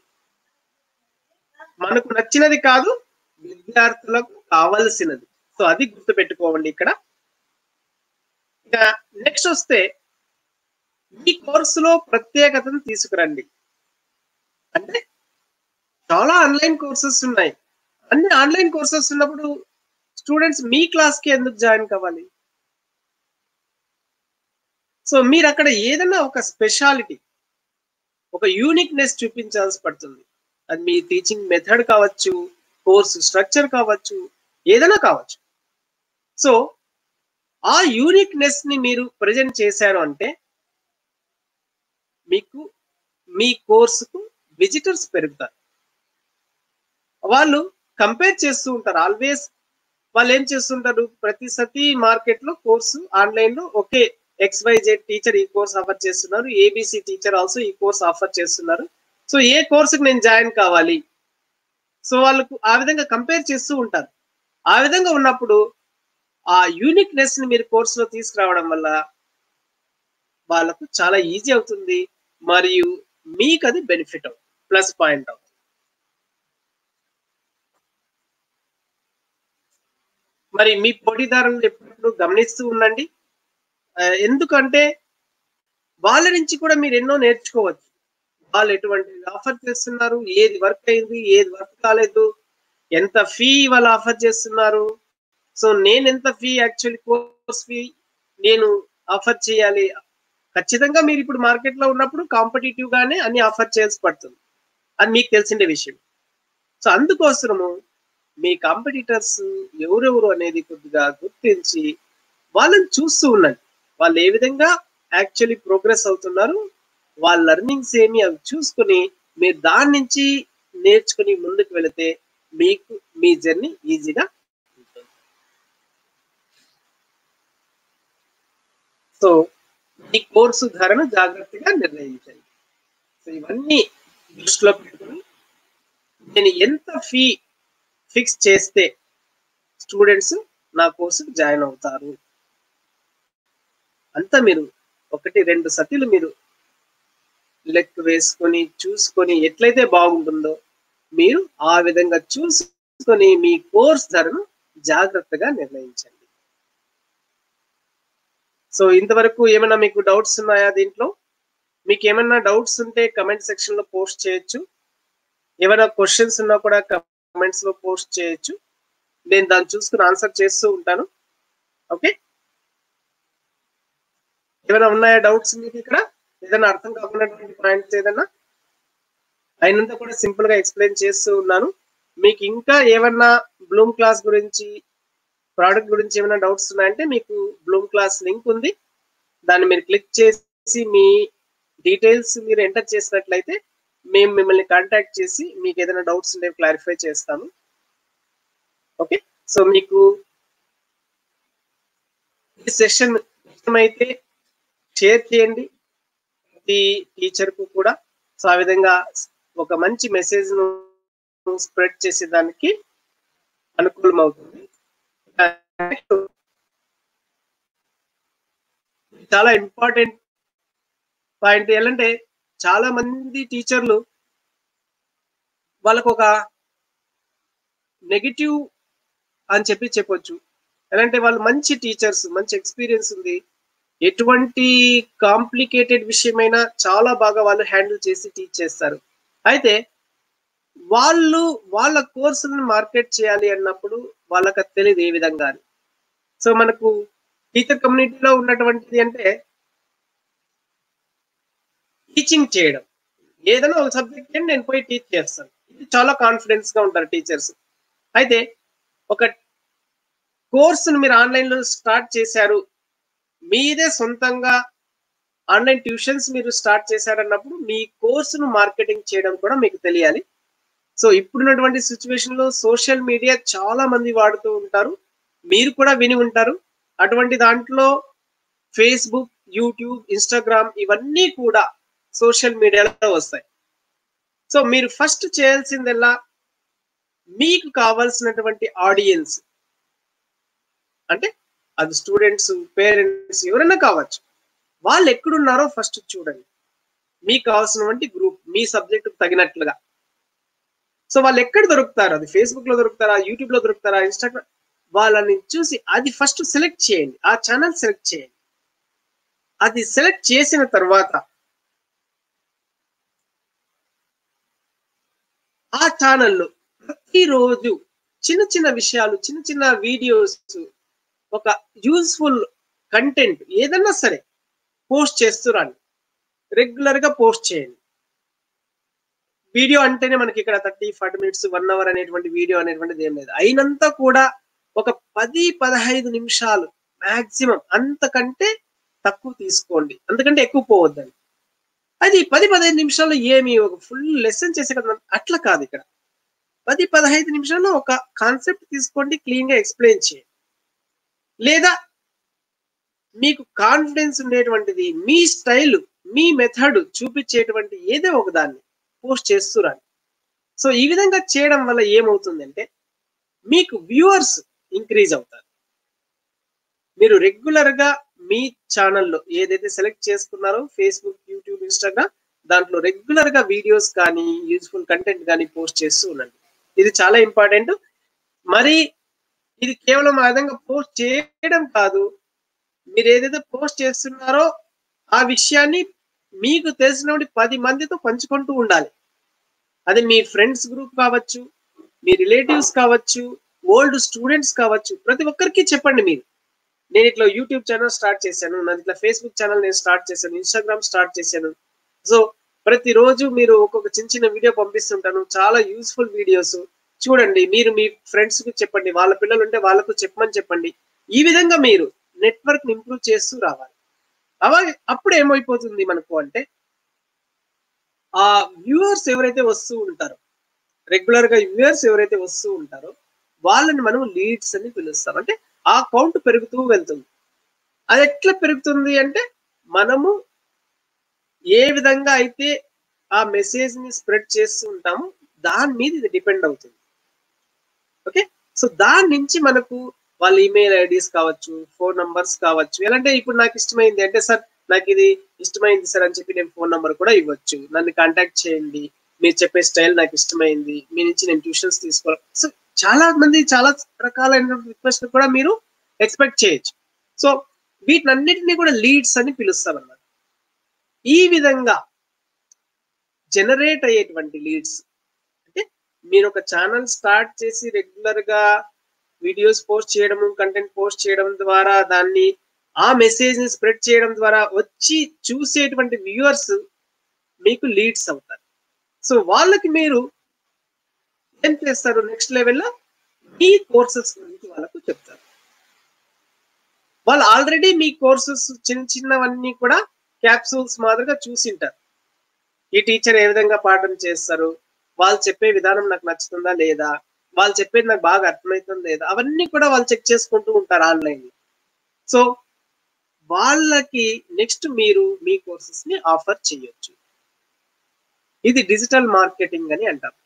మనకు నచ్చినది కాదు విద్యార్థులకు కావలసినది సో అది గుర్తు పెట్టుకోవండి ఇక్కడ ఇక నెక్స్ట్ వస్తే ఈ కోర్సులో ప్రత్యేకతను తీసుకురండి అంటే చాలా ఆన్లైన్ కోర్సెస్ ఉన్నాయి అన్ని ఆన్లైన్ కోర్సెస్ ఉన్నప్పుడు స్టూడెంట్స్ మీ క్లాస్ కి ఎందుకు జాయిన్ కావాలి సో మీరు అక్కడ ఏదైనా ఒక స్పెషాలిటీ ఒక యూనిక్నెస్ చూపించాల్సి పడుతుంది అది మీ టీచింగ్ మెథడ్ కావచ్చు కోర్స్ స్ట్రక్చర్ కావచ్చు ఏదైనా కావచ్చు సో ఆ యూనిక్నెస్ ని మీరు ప్రజెంట్ చేశారు అంటే మీకు మీ కోర్సుకు విజిటర్స్ పెరుగుతారు వాళ్ళు కంపేర్ చేస్తూ ఉంటారు ఆల్వేస్ వాళ్ళు ఏం చేస్తుంటారు ప్రతి సతి మార్కెట్ లో కోర్సు ఆన్లైన్ లో ఒకే జెడ్ టీచర్ ఈ కోర్స్ ఆఫర్ చేస్తున్నారు ఏబిసి టీచర్ ఆల్సో ఈ కోర్స్ ఆఫర్ చేస్తున్నారు సో ఏ కోర్సుకి నేను జాయిన్ కావాలి సో వాళ్ళకు ఆ విధంగా కంపేర్ చేస్తూ ఉంటారు ఆ విధంగా ఉన్నప్పుడు ఆ యూనిక్నెస్ ని మీరు కోర్సులో తీసుకురావడం వల్ల వాళ్ళకు చాలా ఈజీ అవుతుంది మరియు మీకు అది బెనిఫిట్ అవుతుంది ప్లస్ పాయింట్ అవుతుంది మరి మీ పోటీదారులను ఎప్పుడు గమనిస్తూ ఉండండి ఎందుకంటే వాళ్ళ నుంచి కూడా మీరు ఎన్నో నేర్చుకోవచ్చు వాళ్ళు ఎటువంటి ఆఫర్ చేస్తున్నారు ఏది వర్క్ అయింది ఏది వర్క్ కాలేదు ఎంత ఫీ వాళ్ళు ఆఫర్ చేస్తున్నారు సో నేను ఎంత ఫీ యాక్చువల్లీ కోర్స్ ఫీ నేను ఆఫర్ చేయాలి ఖచ్చితంగా మీరు ఇప్పుడు మార్కెట్ లో ఉన్నప్పుడు కాంపిటేటివ్ గానే అన్ని ఆఫర్ చేయాల్సి పడుతుంది అది మీకు తెలిసిండే విషయం సో అందుకోసము మీ కాంపిటీటర్స్ ఎవరెవరు అనేది కొద్దిగా గుర్తించి వాళ్ళని చూస్తూ ఉండండి వాళ్ళు ఏ విధంగా యాక్చువల్లీ ప్రోగ్రెస్ అవుతున్నారు వాళ్ళ లెర్నింగ్స్ ఏమి అవి చూసుకుని మీరు దాని నుంచి నేర్చుకుని ముందుకు వెళితే మీకు మీ జర్నీ ఈజీగా ఉంటుంది సో ఈ కోర్సు ధరను జాగ్రత్తగా నిర్ణయించండి సో ఇవన్నీ దృష్టిలో పెట్టుకుని నేను ఎంత ఫీ ఫిక్స్ చేస్తే స్టూడెంట్స్ నా కోర్సుకు జాయిన్ అవుతారు అంతా మీరు ఒకటి రెండు సతిలు మీరు లెక్క వేసుకొని చూసుకొని ఎట్లయితే బాగుంటుందో మీరు ఆ విధంగా చూసుకొని మీ కోర్స్ ధరను జాగ్రత్తగా నిర్ణయించండి సో ఇంతవరకు ఏమైనా మీకు డౌట్స్ ఉన్నాయా దీంట్లో మీకు ఏమైనా డౌట్స్ ఉంటే కమెంట్ సెక్షన్ లో పోస్ట్ చేయొచ్చు ఏమైనా క్వశ్చన్స్ ఉన్నా కూడా కమెంట్స్ లో పోస్ట్ చేయొచ్చు నేను దాన్ని చూసుకుని ఆన్సర్ చేస్తూ ఉంటాను ఓకే ఏమైనా ఉన్నాయా డౌట్స్ మీకు ఇక్కడ ఏదైనా అర్థం కాకున్నటువంటి పాయింట్స్ ఏదైనా అయినంత కూడా సింపుల్ గా ఎక్స్ప్లెయిన్ చేస్తూ ఉన్నాను మీకు ఇంకా ఏమన్నా బ్లూమ్ క్లాస్ గురించి ప్రోడక్ట్ గురించి ఏమైనా డౌట్స్ ఉన్నాయంటే మీకు బ్లూమ్ క్లాస్ లింక్ ఉంది దాన్ని మీరు క్లిక్ చేసి మీ డీటెయిల్స్ మీరు ఎంటర్ చేసినట్లయితే మేము మిమ్మల్ని కాంటాక్ట్ చేసి మీకు ఏదైనా డౌట్స్ ఉంటే క్లారిఫై చేస్తాము ఓకే సో మీకు ఈ సెషన్ ఇష్టమైతే షేర్ చేయండి ప్రతి టీచర్ కు కూడా సో ఆ విధంగా ఒక మంచి మెసేజ్ ను స్ప్రెడ్ చేసేదానికి అనుకూలం అవుతుంది చాలా ఇంపార్టెంట్ పాయింట్ ఏంటంటే చాలా మంది టీచర్లు వాళ్ళకు ఒక నెగిటివ్ అని చెప్పి చెప్పొచ్చు ఎలాంటి వాళ్ళు మంచి టీచర్స్ మంచి ఎక్స్పీరియన్స్ ఉంది ఎటువంటి కాంప్లికేటెడ్ విషయమైనా చాలా బాగా వాళ్ళు హ్యాండిల్ చేసి టీచ్ చేస్తారు అయితే వాళ్ళు వాళ్ళ కోర్సులను మార్కెట్ చేయాలి అన్నప్పుడు వాళ్ళకి అది తెలియదు ఏ విధంగా అని సో మనకు టీచర్ కమ్యూనిటీలో ఉన్నటువంటిది అంటే టీచింగ్ చేయడం ఏదైనా ఒక సబ్జెక్ట్ నేను పోయి టీచ్ చేస్తాను ఇది చాలా కాన్ఫిడెన్స్ గా ఉంటారు టీచర్స్ అయితే ఒక కోర్సును మీరు ఆన్లైన్ లో స్టార్ట్ చేశారు మీదే సొంతంగా ఆన్లైన్ ట్యూషన్స్ మీరు స్టార్ట్ చేశారన్నప్పుడు మీ కోర్సును మార్కెటింగ్ చేయడం కూడా మీకు తెలియాలి సో ఇప్పుడున్నటువంటి సిచ్యువేషన్ లో సోషల్ మీడియా చాలా మంది వాడుతూ ఉంటారు మీరు కూడా విని ఉంటారు అటువంటి దాంట్లో ఫేస్బుక్ యూట్యూబ్ ఇన్స్టాగ్రామ్ ఇవన్నీ కూడా సోషల్ మీడియాలో వస్తాయి సో మీరు ఫస్ట్ చేయాల్సిందల్లా మీకు కావాల్సినటువంటి ఆడియన్స్ అంటే అది స్టూడెంట్స్ పేరెంట్స్ ఎవరైనా కావచ్చు వాళ్ళు ఎక్కడున్నారో ఫస్ట్ చూడండి మీకు కావాల్సినటువంటి గ్రూప్ మీ సబ్జెక్ట్ తగినట్లుగా సో వాళ్ళు ఎక్కడ దొరుకుతారు అది ఫేస్బుక్ లో దొరుకుతారా యూట్యూబ్ లో దొరుకుతారా ఇన్స్టాగ్రామ్ వాళ్ళని చూసి అది ఫస్ట్ సెలెక్ట్ చేయండి ఆ ఛానల్ సెలెక్ట్ చేయండి అది సెలెక్ట్ చేసిన తర్వాత ఆ ఛానల్లో ప్రతిరోజు చిన్న చిన్న విషయాలు చిన్న చిన్న వీడియోస్ ఒక యూస్ఫుల్ కంటెంట్ ఏదన్నా సరే పోస్ట్ చేస్తురండి రెగ్యులర్ గా పోస్ట్ చేయండి వీడియో అంటేనే మనకి ఇక్కడ thirty forty minutes one hour అనేటువంటి వీడియో అనేటువంటిది ఏం లేదు అయినంత కూడా ఒక పది పదహైదు నిమిషాలు మాక్సిమం అంతకంటే తక్కువ తీసుకోండి అంతకంటే ఎక్కువ పోవద్దండి అది పది పదహైదు నిమిషాల్లో ఏమి ఒక ఫుల్ లెసన్ చేసే కదా అట్లా కాదు ఇక్కడ పది పదహైదు నిమిషాల్లో ఒక కాన్సెప్ట్ తీసుకోండి క్లీన్ గా ఎక్స్ప్లెయిన్ చేయండి లేదా మీకు కాన్ఫిడెన్స్ ఉండేటువంటిది మీ స్టైల్ మీ మెథడ్ చూపించేటువంటి ఏదో ఒక దాన్ని పోస్ట్ చేస్తురండి సో ఈ విధంగా చేయడం వల్ల ఏమవుతుందంటే మీకు వ్యూవర్స్ ఇంక్రీజ్ అవుతారు మీరు రెగ్యులర్ గా మీ ఛానల్లో ఏదైతే సెలెక్ట్ చేసుకున్నారో ఫేస్బుక్ యూట్యూబ్ ఇన్స్టాగ్రామ్ దాంట్లో రెగ్యులర్ గా వీడియోస్ కానీ యూజ్ఫుల్ కంటెంట్ కానీ పోస్ట్ చేస్తూ ఉండండి ఇది చాలా ఇంపార్టెంట్ మరి ఇది కేవలం ఆ విధంగా పోస్ట్ చేయడం కాదు మీరు ఏదైతే పోస్ట్ చేస్తున్నారో ఆ విషయాన్ని మీకు తెలిసినటువంటి పది మందితో పంచుకుంటూ ఉండాలి అది మీ ఫ్రెండ్స్ గ్రూప్ కావచ్చు మీ రిలేటివ్స్ కావచ్చు ఓల్డ్ స్టూడెంట్స్ కావచ్చు ప్రతి ఒక్కరికి చెప్పండి మీరు నేను ఇట్లా యూట్యూబ్ ఛానల్ స్టార్ట్ చేశాను నాది ఇట్లా ఫేస్బుక్ ఛానల్ నేను స్టార్ట్ చేశాను ఇన్స్టాగ్రామ్ స్టార్ట్ చేశాను సో ప్రతిరోజు మీరు ఒక్కొక్క చిన్న చిన్న వీడియో పంపిస్తుంటాను చాలా యూస్ఫుల్ వీడియోస్ చూడండి మీరు మీ ఫ్రెండ్స్ కి చెప్పండి వాళ్ళ పిల్లలు ఉంటే వాళ్ళకు చెప్పమని చెప్పండి ఈ విధంగా మీరు నెట్వర్క్ ఇంప్రూవ్ చేస్తూ రావాలి అలాగే అప్పుడు ఏమైపోతుంది మనకు అంటే ఆ వ్యూవర్స్ ఎవరైతే వస్తూ ఉంటారో రెగ్యులర్ గా వ్యూవర్స్ ఎవరైతే వస్తూ ఉంటారో వాళ్ళని మనం లీడ్స్ అని పిలుస్తాం అంటే ఆ కౌంట్ పెరుగుతూ వెళ్తుంది అది ఎట్లా పెరుగుతుంది అంటే మనము ఏ విధంగా అయితే ఆ మెసేజ్ ని స్ప్రెడ్ చేస్తూ ఉంటామో దాని మీద ఇది డిపెండ్ అవుతుంది ఓకే సో దాని నుంచి మనకు వాళ్ళ ఈమెయిల్ ఐడీస్ కావచ్చు ఫోన్ నంబర్స్ కావచ్చు ఎలాంటి ఇప్పుడు నాకు ఇష్టమైంది అంటే సార్ నాకు ఇది ఇష్టమైంది సార్ అని చెప్పి నేను ఫోన్ నంబర్ కూడా ఇవ్వచ్చు నన్ను కాంటాక్ట్ చేయండి మీరు చెప్పే స్టైల్ నాకు ఇష్టమైంది మీ నుంచి నేను ట్యూషన్స్ తీసుకోవాలి సో చాలా మంది చాలా రకాలైన రిక్వెస్ట్ కూడా మీరు ఎక్స్పెక్ట్ చేయొచ్చు సో వీటినన్నిటిని కూడా లీడ్స్ అని పిలుస్తాం అన్నమాట ఈ విధంగా జనరేట్ అయ్యేటువంటి లీడ్స్ మీరు ఒక ఛానల్ స్టార్ట్ చేసి రెగ్యులర్ గా వీడియోస్ పోస్ట్ చేయడము కంటెంట్ పోస్ట్ చేయడం ద్వారా దాన్ని ఆ మెసేజ్ ని స్ప్రెడ్ చేయడం ద్వారా వచ్చి చూసేటువంటి వ్యూవర్స్ మీకు లీడ్స్ అవుతారు సో వాళ్ళకి మీరు ఏం చేస్తారు నెక్స్ట్ లెవెల్లో ఈ కోర్సెస్ గురించి వాళ్ళకు చెప్తారు వాళ్ళు ఆల్రెడీ మీ కోర్సెస్ చిన్న చిన్నవన్నీ కూడా క్యాప్సూల్స్ మాదిరిగా చూసింటారు ఈ టీచర్ ఏ విధంగా పాఠం చేస్తారు వాళ్ళు చెప్పే విధానం నాకు నచ్చుతుందా లేదా వాళ్ళు చెప్పేది నాకు బాగా అర్థమవుతుందా లేదా అవన్నీ కూడా వాళ్ళు చెక్ చేసుకుంటూ ఉంటారు ఆన్లైన్ లో సో వాళ్ళకి నెక్స్ట్ మీరు మీ కోర్సెస్ ని ఆఫర్ చేయొచ్చు ఇది డిజిటల్ మార్కెటింగ్ అని అంటారు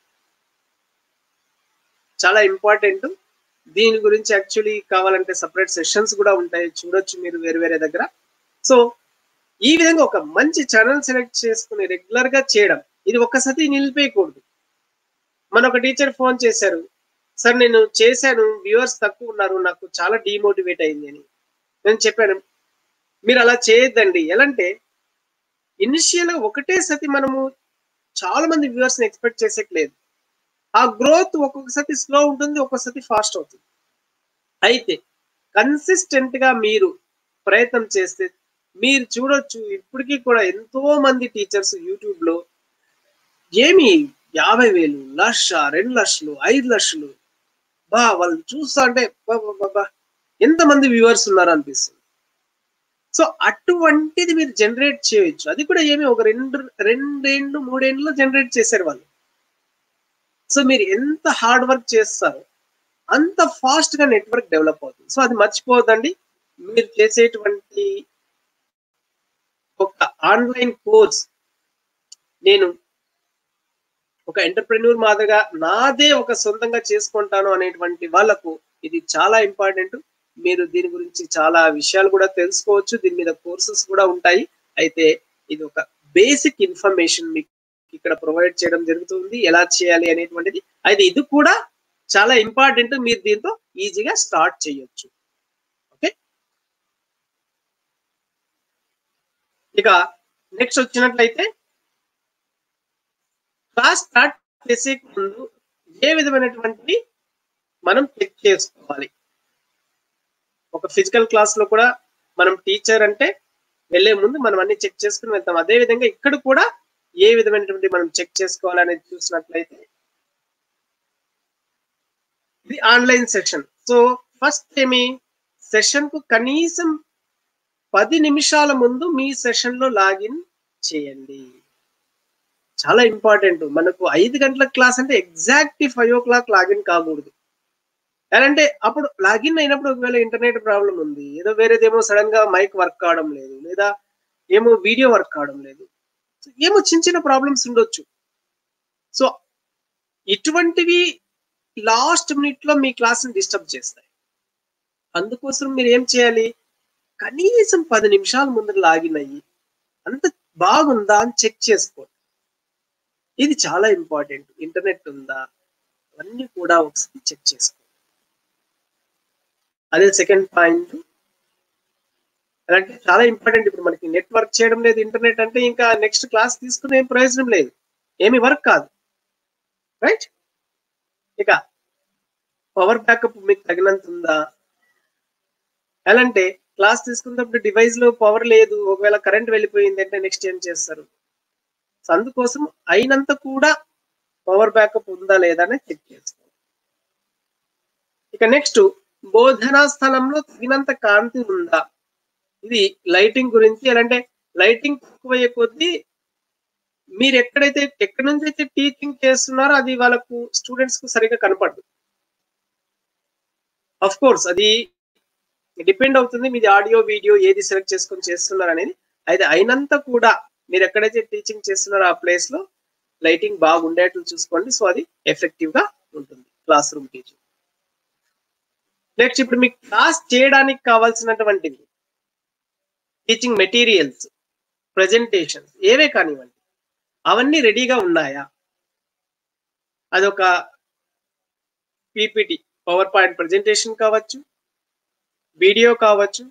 చాలా ఇంపార్టెంట్ దీని గురించి యాక్చువల్లీ కావాలంటే సపరేట్ సెషన్స్ కూడా ఉంటాయి చూడొచ్చు మీరు వేరే వేరే దగ్గర సో ఈ విధంగా ఒక మంచి ఛానల్ సెలెక్ట్ చేసుకుని రెగ్యులర్ గా చేయడం ఇది ఒక్కసారి నిలిపేయకూడదు మన ఒక టీచర్ ఫోన్ చేశారు సార్ నేను చేశాను వ్యూవర్స్ తక్కువ ఉన్నారు నాకు చాలా డిమోటివేట్ అయింది అని నేను చెప్పాను మీరు అలా చేయొద్దండి ఎలా అంటే ఇనిషియల్ గా ఒకటే సతి మనము చాలా మంది వ్యూవర్స్ ని ఎక్స్పెక్ట్ చేసేట్లేదు ఆ గ్రోత్ ఒక్కొక్కసారి స్లో ఉంటుంది ఒక్కొక్కసారి ఫాస్ట్ అవుతుంది అయితే కన్సిస్టెంట్ గా మీరు ప్రయత్నం చేస్తే మీరు చూడొచ్చు ఇప్పటికీ కూడా ఎంతో మంది టీచర్స్ యూట్యూబ్ లో ఏమి యాభై వేలు లక్ష రెండు లక్షలు ఐదు లక్షలు బా వాళ్ళు చూస్తా అంటే బా, బా, బా, బా, ఎంతమంది వ్యూవర్స్ ఉన్నారు అనిపిస్తుంది సో అటువంటిది మీరు జనరేట్ చేయొచ్చు అది కూడా ఏమి ఒక రెండు రెండేండ్లు మూడేండ్లు జనరేట్ చేశారు వాళ్ళు సో మీరు ఎంత హార్డ్ వర్క్ చేస్తారో అంత ఫాస్ట్ గా నెట్వర్క్ డెవలప్ అవుతుంది సో అది మర్చిపోవద్దండి మీరు చేసేటువంటి ఒక ఆన్లైన్ కోర్స్ నేను ఒక ఎంటర్ప్రెన్యూర్ మాదిరిగా నాదే ఒక సొంతంగా చేసుకుంటాను అనేటువంటి వాళ్ళకు ఇది చాలా ఇంపార్టెంట్ మీరు దీని గురించి చాలా విషయాలు కూడా తెలుసుకోవచ్చు దీని మీద కోర్సెస్ కూడా ఉంటాయి అయితే ఇది ఒక బేసిక్ ఇన్ఫర్మేషన్ మీకు ఇక్కడ ప్రొవైడ్ చేయడం జరుగుతుంది ఎలా చేయాలి అనేటువంటిది అయితే ఇది కూడా చాలా ఇంపార్టెంట్ మీరు దీంతో ఈజీగా స్టార్ట్ చేయొచ్చు ఓకే ఇక నెక్స్ట్ వచ్చినట్లయితే క్లాస్ స్టార్ట్ చేసే ముందు ఏ విధమైనటువంటి మనం చెక్ చేసుకోవాలి ఒక ఫిజికల్ క్లాస్ లో కూడా మనం టీచర్ అంటే వెళ్లే ముందు మనం అన్ని చెక్ చేసుకుని వెళ్తాం అదే విధంగా ఇక్కడ కూడా ఏ విధమైనటువంటి మనం చెక్ చేసుకోవాలనేది చూసినట్లయితే ఇది ఆన్లైన్ సెషన్ సో ఫస్ట్ ఏమి సెషన్ కు కనీసం పది నిమిషాల ముందు మీ సెషన్ లో లాగిన్ చేయండి చాలా ఇంపార్టెంట్ మనకు ఐదు గంటల క్లాస్ అంటే exact five o'clock login కాకూడదు అంటే అప్పుడు లాగిన్ అయినప్పుడు ఒకవేళ ఇంటర్నెట్ ప్రాబ్లం ఉంది ఏదో వేరేదేమో సడన్ గా మైక్ వర్క్ కావడం లేదు లేదా ఏమో వీడియో వర్క్ కావడం లేదు సో ఏమో చిన్న చిన్న ప్రాబ్లమ్స్ ఉండొచ్చు సో ఇటువంటివి లాస్ట్ మినిట్ లో మీ క్లాస్ ని డిస్టర్బ్ చేస్తాయి అందుకోసం మీరు ఏం చేయాలి కనీసం పది నిమిషాల ముందు లాగిన్ అయ్యి అంత బాగుందా అని చెక్ చేసుకోండి ఇది చాలా ఇంపార్టెంట్ ఇంటర్నెట్ ఉందా అవన్నీ కూడా ఒకసారి చెక్ చేసుకోండి అదే సెకండ్ పాయింట్ అలాంటి చాలా ఇంపార్టెంట్ ఇప్పుడు మనకి నెట్వర్క్ చేయడం లేదు ఇంటర్నెట్ అంటే ఇంకా నెక్స్ట్ క్లాస్ తీసుకునే ఏం ప్రయోజనం లేదు ఏమి వర్క్ కాదు రైట్ ఇక పవర్ బ్యాకప్ మీకు తగినంత ఉందా ఎలా అంటే క్లాస్ తీసుకున్నప్పుడు డివైస్ లో పవర్ లేదు ఒకవేళ కరెంట్ వెళ్ళిపోయింది అంటే నెక్స్ట్ ఏం చేస్తారు సో అందుకోసం అయినంత కూడా పవర్ బ్యాకప్ ఉందా లేదా అని చెక్ చేసుకోవాలి ఇక నెక్స్ట్ బోధనా స్థలంలో తగినంత కాంతి ఉందా ఇది లైటింగ్ గురించి ఎలా అంటే లైటింగ్ తక్కువయ్యే కొద్దీ మీరు ఎక్కడైతే ఎక్కడి నుంచి అయితే టీచింగ్ చేస్తున్నారో అది వాళ్ళకు స్టూడెంట్స్ కు సరిగా కనపడదు అఫ్ కోర్స్ అది డిపెండ్ అవుతుంది మీది ఆడియో వీడియో ఏది సెలెక్ట్ చేసుకొని చేస్తున్నారు అనేది అయితే అయినంత కూడా మీరు ఎక్కడైతే టీచింగ్ చేస్తున్నారో ఆ ప్లేస్ లో లైటింగ్ బాగుండేట్లు చూసుకోండి సో అది ఎఫెక్టివ్ గా ఉంటుంది క్లాస్ రూమ్ టీచింగ్ నెక్స్ట్ ఇప్పుడు మీకు క్లాస్ చేయడానికి కావాల్సినటువంటివి టీచింగ్ మెటీరియల్స్ ప్రజెంటేషన్స్ ఏవే కానివ్వండి అవన్నీ రెడీగా ఉన్నాయా అదొక పీపీటీ పవర్ పాయింట్ ప్రజెంటేషన్ కావచ్చు వీడియో కావచ్చు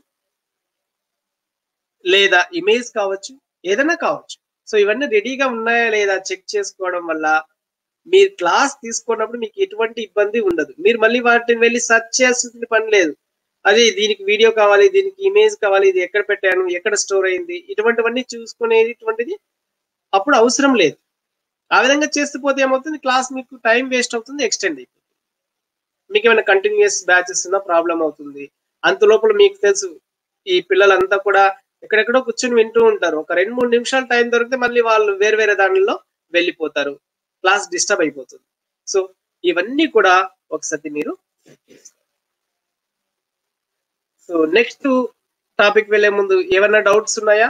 లేదా ఇమేజ్ కావచ్చు ఏదైనా కావచ్చు సో ఇవన్నీ రెడీగా ఉన్నాయా లేదా చెక్ చేసుకోవడం వల్ల మీరు క్లాస్ తీసుకున్నప్పుడు మీకు ఎటువంటి ఇబ్బంది ఉండదు మీరు మళ్ళీ వాటిని వెళ్ళి సెర్చ్ చేయాల్సిన పని లేదు అది దీనికి వీడియో కావాలి దీనికి ఇమేజ్ కావాలి ఇది ఎక్కడ పెట్టాను ఎక్కడ స్టోర్ అయింది ఇటువంటివన్నీ చూసుకునేటువంటిది అప్పుడు అవసరం లేదు ఆ విధంగా చేస్తూ పోతే ఏమవుతుంది క్లాస్ మీకు టైం వేస్ట్ అవుతుంది ఎక్స్టెండ్ అయిపోతుంది మీకు ఏమైనా కంటిన్యూస్ బ్యాచెస్ ఉన్నా ప్రాబ్లం అవుతుంది అంత లోపల మీకు తెలుసు ఈ పిల్లలంతా కూడా ఎక్కడెక్కడో కూర్చొని వింటూ ఉంటారు ఒక రెండు మూడు నిమిషాలు టైం దొరికితే మళ్ళీ వాళ్ళు వేరే వేరే దానిలో వెళ్ళిపోతారు క్లాస్ డిస్టర్బ్ అయిపోతుంది సో ఇవన్నీ కూడా ఒకసారి మీరు సో నెక్స్ట్ టాపిక్ వెళ్లే ముందు ఏమైనా డౌట్స్ ఉన్నాయా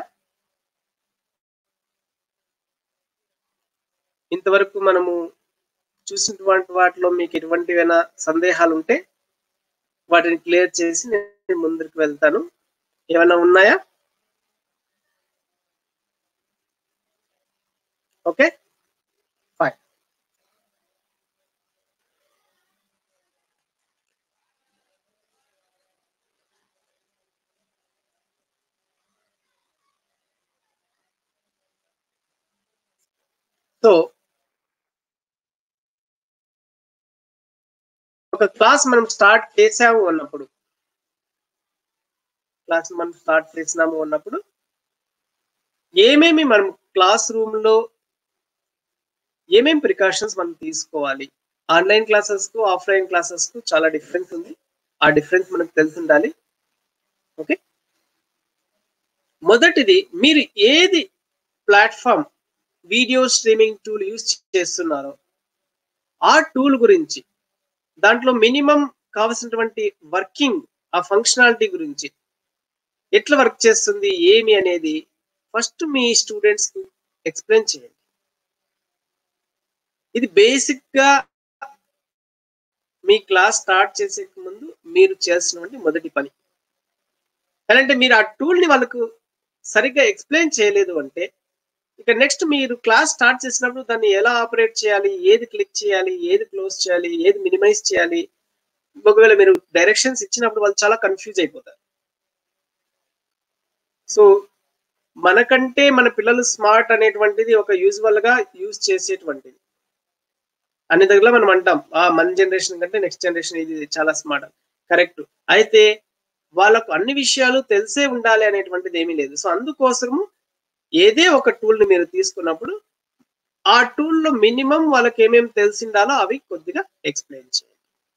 ఇంతవరకు మనము చూసినటువంటి వాటిలో మీకు ఎటువంటివైనా సందేహాలు ఉంటే వాటిని క్లియర్ చేసి నేను ముందుకు వెళ్తాను ఏమైనా ఉన్నాయా ఓకే ఫైన్ సో ఒక క్లాస్ మనం స్టార్ట్ చేసాము అన్నప్పుడు క్లాస్ మనం స్టార్ట్ చేసినాము అన్నప్పుడు ఏమేమి మనం క్లాస్ రూమ్ లో ఏమేమి ప్రికాషన్స్ మనం తీసుకోవాలి ఆన్లైన్ క్లాసెస్ కు ఆఫ్లైన్ క్లాసెస్ కు చాలా డిఫరెన్స్ ఉంది ఆ డిఫరెన్స్ మనకు తెలిసి ఉండాలి ఓకే మొదటిది మీరు ఏది platform video streaming tool use చేస్తున్నారో ఆ టూల్ గురించి దాంట్లో మినిమం కావాల్సినటువంటి వర్కింగ్ ఆ ఫంక్షనాలిటీ గురించి ఎట్లా వర్క్ చేస్తుంది ఏమి అనేది ఫస్ట్ మీ స్టూడెంట్స్ కు ఎక్స్ప్లెయిన్ చేయండి ఇది బేసిక్ గా మీ క్లాస్ స్టార్ట్ చేసే ముందు మీరు చేయాల్సినటువంటి మొదటి పని అంటే మీరు ఆ టూల్ ని వాళ్ళకు సరిగ్గా ఎక్స్ప్లెయిన్ చేయలేదు అంటే ఇక నెక్స్ట్ మీరు క్లాస్ స్టార్ట్ చేసినప్పుడు దాన్ని ఎలా ఆపరేట్ చేయాలి ఏది క్లిక్ చేయాలి ఏది క్లోజ్ చేయాలి ఏది మినిమైజ్ చేయాలి ఒకవేళ మీరు డైరెక్షన్స్ ఇచ్చినప్పుడు వాళ్ళు చాలా కన్ఫ్యూజ్ అయిపోతారు సో మనకంటే మన పిల్లలు స్మార్ట్ అనేటువంటిది ఒక యూజువల్ గా యూజ్ చేసేటువంటిది అన్ని దగ్గర మనం అంటాం ఆ మన జనరేషన్ కంటే నెక్స్ట్ జనరేషన్ ఇది చాలా స్మార్ట్ కరెక్ట్ అయితే వాళ్ళకు అన్ని విషయాలు తెలిసే ఉండాలి అనేటువంటిది ఏమీ లేదు సో అందుకోసము ఏదే ఒక టూల్ ని మీరు తీసుకున్నప్పుడు ఆ టూల్ లో మినిమం వాళ్ళకి ఏమేమి తెలిసిండాలో అవి కొద్దిగా ఎక్స్ప్లెయిన్ చేయండి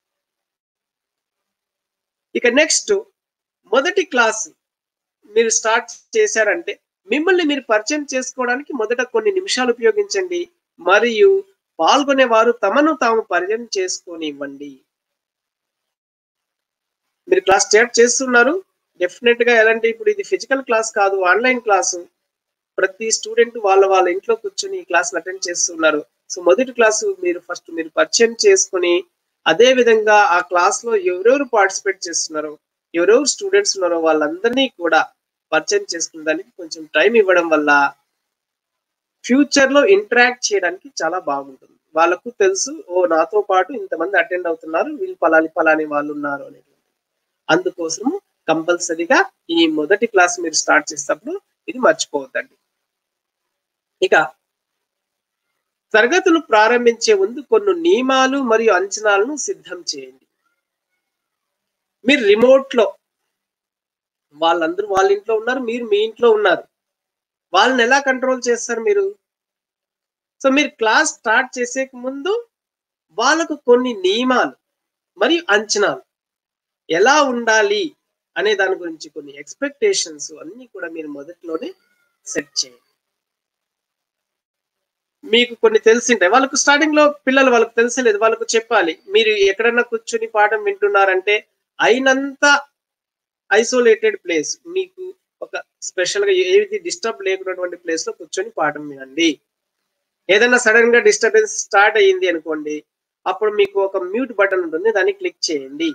ఇక నెక్స్ట్ మొదటి క్లాస్ మీరు స్టార్ట్ చేశారంటే మిమ్మల్ని మీరు పరిచయం చేసుకోవడానికి మొదట కొన్ని నిమిషాలు ఉపయోగించండి మరియు పాల్గొనే వారు తమను తాము పరిచయం చేసుకొని ఇవ్వండి మీరు క్లాస్ స్టార్ట్ చేస్తున్నారు డెఫినెట్ గా ఎలాంటి ఇప్పుడు ఇది ఫిజికల్ క్లాస్ కాదు ఆన్లైన్ క్లాసు ప్రతి స్టూడెంట్ వాళ్ళ వాళ్ళ ఇంట్లో కూర్చొని ఈ క్లాస్ అటెండ్ చేస్తున్నారు సో మొదటి క్లాసు మీరు ఫస్ట్ మీరు పరిచయం చేసుకుని అదే విధంగా ఆ క్లాస్ లో ఎవరెవరు పార్టిసిపేట్ చేస్తున్నారో ఎవరెవరు స్టూడెంట్స్ ఉన్నారో వాళ్ళందరినీ కూడా పరిచయం చేసుకునే దానికి కొంచెం టైం ఇవ్వడం వల్ల ఫ్యూచర్ లో ఇంటరాక్ట్ చేయడానికి చాలా బాగుంటుంది వాళ్ళకు తెలుసు ఓ నాతో పాటు ఇంతమంది అటెండ్ అవుతున్నారు వీళ్ళు పలాని పలాని వాళ్ళు ఉన్నారు అనేది అందుకోసము కంపల్సరీగా ఈ మొదటి క్లాస్ మీరు స్టార్ట్ చేసేటప్పుడు ఇది మర్చిపోవద్దండి ఇక తరగతులు ప్రారంభించే ముందు కొన్ని నియమాలు మరియు అంచనాలను సిద్ధం చేయండి మీరు రిమోట్ లో వాళ్ళందరూ వాళ్ళ ఇంట్లో ఉన్నారు మీరు మీ ఇంట్లో ఉన్నారు వాళ్ళని ఎలా కంట్రోల్ చేస్తారు మీరు సో మీరు క్లాస్ స్టార్ట్ చేసే ముందు వాళ్ళకు కొన్ని నియమాలు మరియు అంచనాలు ఎలా ఉండాలి అనే దాని గురించి కొన్ని ఎక్స్పెక్టేషన్స్ అన్ని కూడా మీరు మొదట్లోనే సెట్ చేయండి మీకు కొన్ని తెలిసింటాయి వాళ్ళకు స్టార్టింగ్ లో పిల్లలు వాళ్ళకు తెలిసలేదు వాళ్ళకు చెప్పాలి మీరు ఎక్కడన్నా కూర్చొని పాఠం వింటున్నారంటే అయినంత ఐసోలేటెడ్ ప్లేస్ మీకు ఒక స్పెషల్ గా ఏది డిస్టర్బ్ లేకున్నటువంటి ప్లేస్ లో కూర్చొని పాఠం వినండి ఏదైనా సడన్ గా డిస్టర్బెన్స్ స్టార్ట్ అయ్యింది అనుకోండి అప్పుడు మీకు ఒక మ్యూట్ బటన్ ఉంటుంది దాన్ని క్లిక్ చేయండి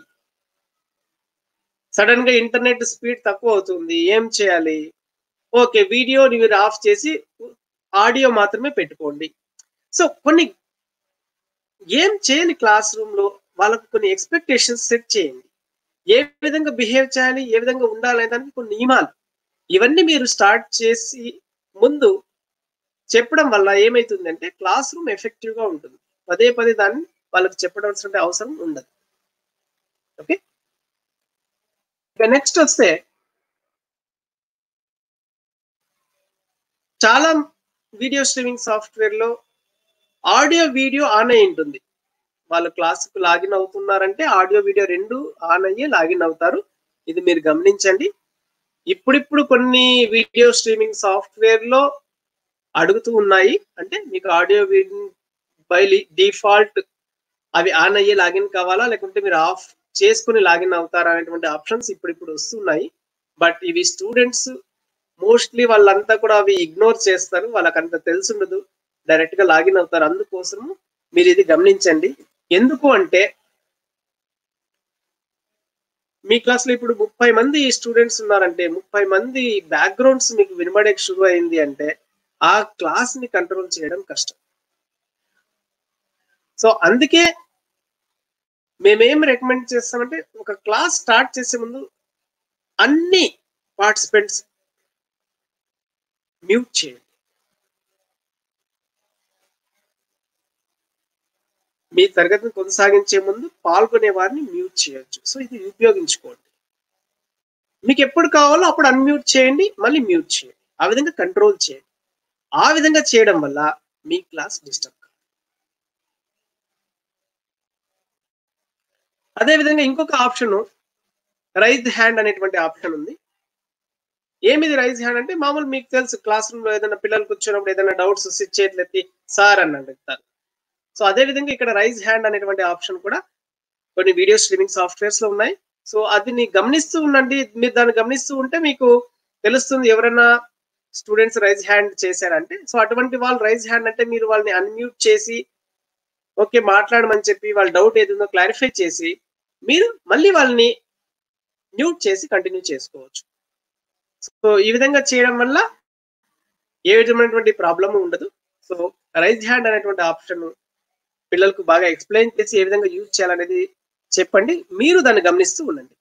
సడన్ గా ఇంటర్నెట్ స్పీడ్ తక్కువ అవుతుంది ఏం చేయాలి ఓకే వీడియో మీరు ఆఫ్ చేసి ఆడియో మాత్రమే పెట్టుకోండి సో కొన్ని ఏం చేయాలి క్లాస్ రూమ్ లో వాళ్ళకు కొన్ని ఎక్స్పెక్టేషన్స్ సెట్ చేయండి ఏ విధంగా బిహేవ్ చేయాలి ఏ విధంగా ఉండాలి అనే దానికి కొన్ని నియమాలు ఇవన్నీ మీరు స్టార్ట్ చేసి ముందు చెప్పడం వల్ల ఏమైతుందంటే క్లాస్ రూమ్ ఎఫెక్టివ్ గా ఉంటుంది పదే పదే దాన్ని వాళ్ళకి చెప్పడం అవసరం ఉండదు ఓకే ఇక నెక్స్ట్ వస్తే చాలా వీడియో స్ట్రీమింగ్ సాఫ్ట్వేర్ లో ఆడియో వీడియో ఆన్ అయి ఉంటుంది వాళ్ళు క్లాస్కు లాగిన్ అవుతున్నారంటే ఆడియో వీడియో రెండు ఆన్ అయ్యి లాగిన్ అవుతారు ఇది మీరు గమనించండి ఇప్పుడిప్పుడు కొన్ని వీడియో స్ట్రీమింగ్ సాఫ్ట్వేర్ లో అడుగుతూ ఉన్నాయి అంటే మీకు ఆడియో బై డిఫాల్ట్ అవి ఆన్ అయ్యి లాగిన్ కావాలా లేకుంటే మీరు ఆఫ్ చేసుకుని లాగిన్ అవుతారా అనేటువంటి ఆప్షన్స్ ఇప్పుడు ఇప్పుడు వస్తున్నాయి బట్ ఇవి స్టూడెంట్స్ మోస్ట్లీ వాళ్ళంతా కూడా అవి ఇగ్నోర్ చేస్తారు వాళ్ళకి అంత తెలుసుండదు డైరెక్ట్ గా లాగిన్ అవుతారు అందుకోసము మీరు ఇది గమనించండి ఎందుకు అంటే మీ క్లాస్ లో ఇప్పుడు ముప్పై మంది స్టూడెంట్స్ ఉన్నారంటే ముప్పై మంది బ్యాక్గ్రౌండ్స్ మీకు వినబడే షురు అయింది అంటే ఆ క్లాస్ ని కంట్రోల్ చేయడం కష్టం సో అందుకే మేమేం రికమెండ్ చేస్తామంటే ఒక క్లాస్ స్టార్ట్ చేసే ముందు అన్ని పార్టిసిపెంట్స్ మ్యూట్ చేయండి మీ తరగతిని కొనసాగించే ముందు పాల్గొనే వారిని మ్యూట్ చేయొచ్చు సో ఇది ఉపయోగించుకోండి మీకు ఎప్పుడు కావాలో అప్పుడు అన్మ్యూట్ చేయండి మళ్ళీ మ్యూట్ చేయండి ఆ విధంగా కంట్రోల్ చేయండి ఆ విధంగా చేయడం వల్ల మీ క్లాస్ డిస్టర్బ్ కాదు అదే విధంగా ఇంకొక ఆప్షన్ రైజ్ హ్యాండ్ అనేటువంటి ఆప్షన్ ఉంది ఏమిది రైజ్ హ్యాండ్ అంటే మామూలు మీకు తెలుసు క్లాస్ రూమ్ లో ఏదైనా పిల్లలు కూర్చున్నప్పుడు ఏదైనా డౌట్స్ వస్తే చేతులు ఎత్తి సార్ అని అడుగుతారు సో అదే విధంగా ఇక్కడ రైజ్ హ్యాండ్ అనేటువంటి ఆప్షన్ కూడా కొన్ని వీడియో స్ట్రీమింగ్ సాఫ్ట్వేర్స్ లో ఉన్నాయి సో అది నీ గమనిస్తూ ఉండండి మీరు దాన్ని గమనిస్తూ ఉంటే మీకు తెలుస్తుంది ఎవరైనా స్టూడెంట్స్ రైజ్ హ్యాండ్ చేశారంటే సో అటువంటి వాళ్ళు రైజ్ హ్యాండ్ అంటే మీరు వాళ్ళని అన్మ్యూట్ చేసి ఓకే మాట్లాడమని చెప్పి వాళ్ళ డౌట్ ఏదో క్లారిఫై చేసి మీరు మళ్ళీ వాళ్ళని మ్యూట్ చేసి కంటిన్యూ చేసుకోవచ్చు సో ఈ విధంగా చేయడం వల్ల ఏ విధమైనటువంటి ప్రాబ్లమ్ ఉండదు సో రైజ్ హ్యాండ్ అనేటువంటి ఆప్షన్ పిల్లలకు బాగా ఎక్స్ప్లెయిన్ చేసి ఏ విధంగా యూజ్ చేయాలనేది చెప్పండి మీరు దాన్ని గమనిస్తూ ఉండండి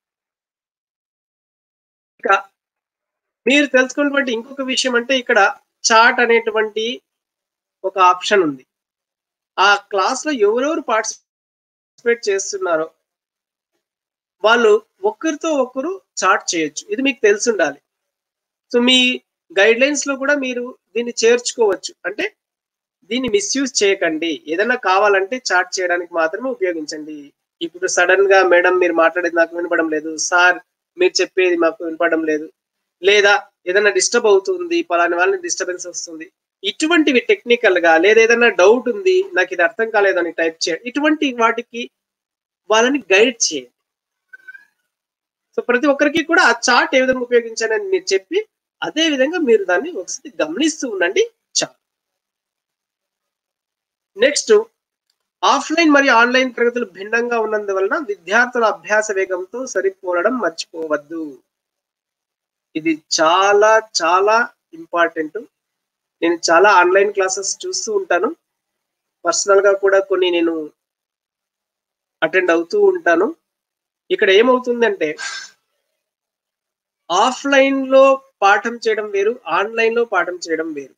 ఇక మీరు తెలుసుకున్నటువంటి ఇంకొక విషయం అంటే ఇక్కడ చాట్ అనేటువంటి ఒక ఆప్షన్ ఉంది ఆ క్లాస్ లో ఎవరెవరు పార్టిసిపేట్ చేస్తున్నారో వాళ్ళు ఒక్కరితో ఒక్కరు చాట్ చేయొచ్చు ఇది మీకు తెలిసి ఉండాలి సో మీ గైడ్ లైన్స్ లో కూడా మీరు దీన్ని చేర్చుకోవచ్చు అంటే దీన్ని మిస్యూజ్ చేయకండి ఏదైనా కావాలంటే చాట్ చేయడానికి మాత్రమే ఉపయోగించండి ఇప్పుడు సడన్ గా మేడం మీరు మాట్లాడేది నాకు వినపడం లేదు సార్ మీరు చెప్పేది మాకు వినపడం లేదు లేదా ఏదైనా డిస్టర్బ్ అవుతుంది పలాని వాళ్ళని డిస్టర్బెన్స్ వస్తుంది ఇటువంటివి టెక్నికల్ గా లేదా ఏదైనా డౌట్ ఉంది నాకు ఇది అర్థం కాలేదని టైప్ చేయండి ఇటువంటి వాటికి వాళ్ళని గైడ్ చేయండి సో ప్రతి ఒక్కరికి కూడా ఆ చార్ట్ ఏ విధంగా ఉపయోగించాలని మీరు చెప్పి అదే విధంగా మీరు దాన్ని ఒకసారి గమనిస్తూ ఉండండి చాలు నెక్స్ట్ ఆఫ్లైన్ మరియు ఆన్లైన్ తరగతులు భిన్నంగా ఉన్నందువలన విద్యార్థుల అభ్యాస వేగంతో సరిపోలడం మర్చిపోవద్దు ఇది చాలా చాలా ఇంపార్టెంట్ నేను చాలా ఆన్లైన్ క్లాసెస్ చూస్తూ ఉంటాను పర్సనల్ గా కూడా కొన్ని నేను అటెండ్ అవుతూ ఉంటాను ఇక్కడ ఏమవుతుందంటే ఆఫ్లైన్ లో పాఠం చేయడం వేరు ఆన్లైన్ లో పాఠం చేయడం వేరు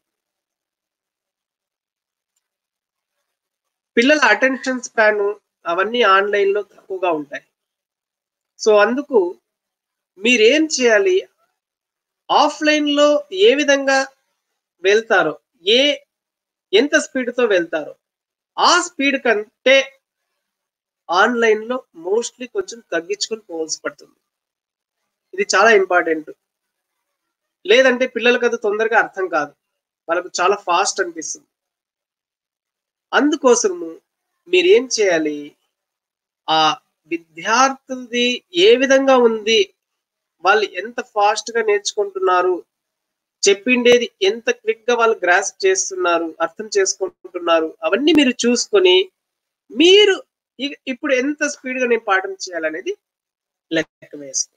పిల్లల అటెన్షన్ స్పాన్ అవన్నీ ఆన్లైన్ లో తక్కువగా ఉంటాయి సో అందుకు మీరేం చేయాలి ఆఫ్లైన్ లో ఏ విధంగా వెళ్తారో ఏ ఎంత స్పీడ్ తో వెళ్తారో ఆ స్పీడ్ కంటే ఆన్లైన్ లో మోస్ట్లీ కొంచెం తగ్గించుకొని పోవాల్సి పడుతుంది ఇది చాలా ఇంపార్టెంట్ లేదంటే పిల్లలకు అది తొందరగా అర్థం కాదు వాళ్ళకు చాలా ఫాస్ట్ అనిపిస్తుంది అందుకోసము మీరేం చేయాలి ఆ విద్యార్థులది ఏ విధంగా ఉంది వాళ్ళు ఎంత ఫాస్ట్ గా నేర్చుకుంటున్నారు చెప్పిండేది ఎంత క్విక్ గా వాళ్ళు గ్రాస్ప్ చేస్తున్నారు అర్థం చేసుకుంటున్నారు అవన్నీ మీరు చూసుకొని మీరు ఇ- ఇప్పుడు ఎంత స్పీడ్ గా నేను పాఠం చేయాలనేది లెక్క వేసుకోండి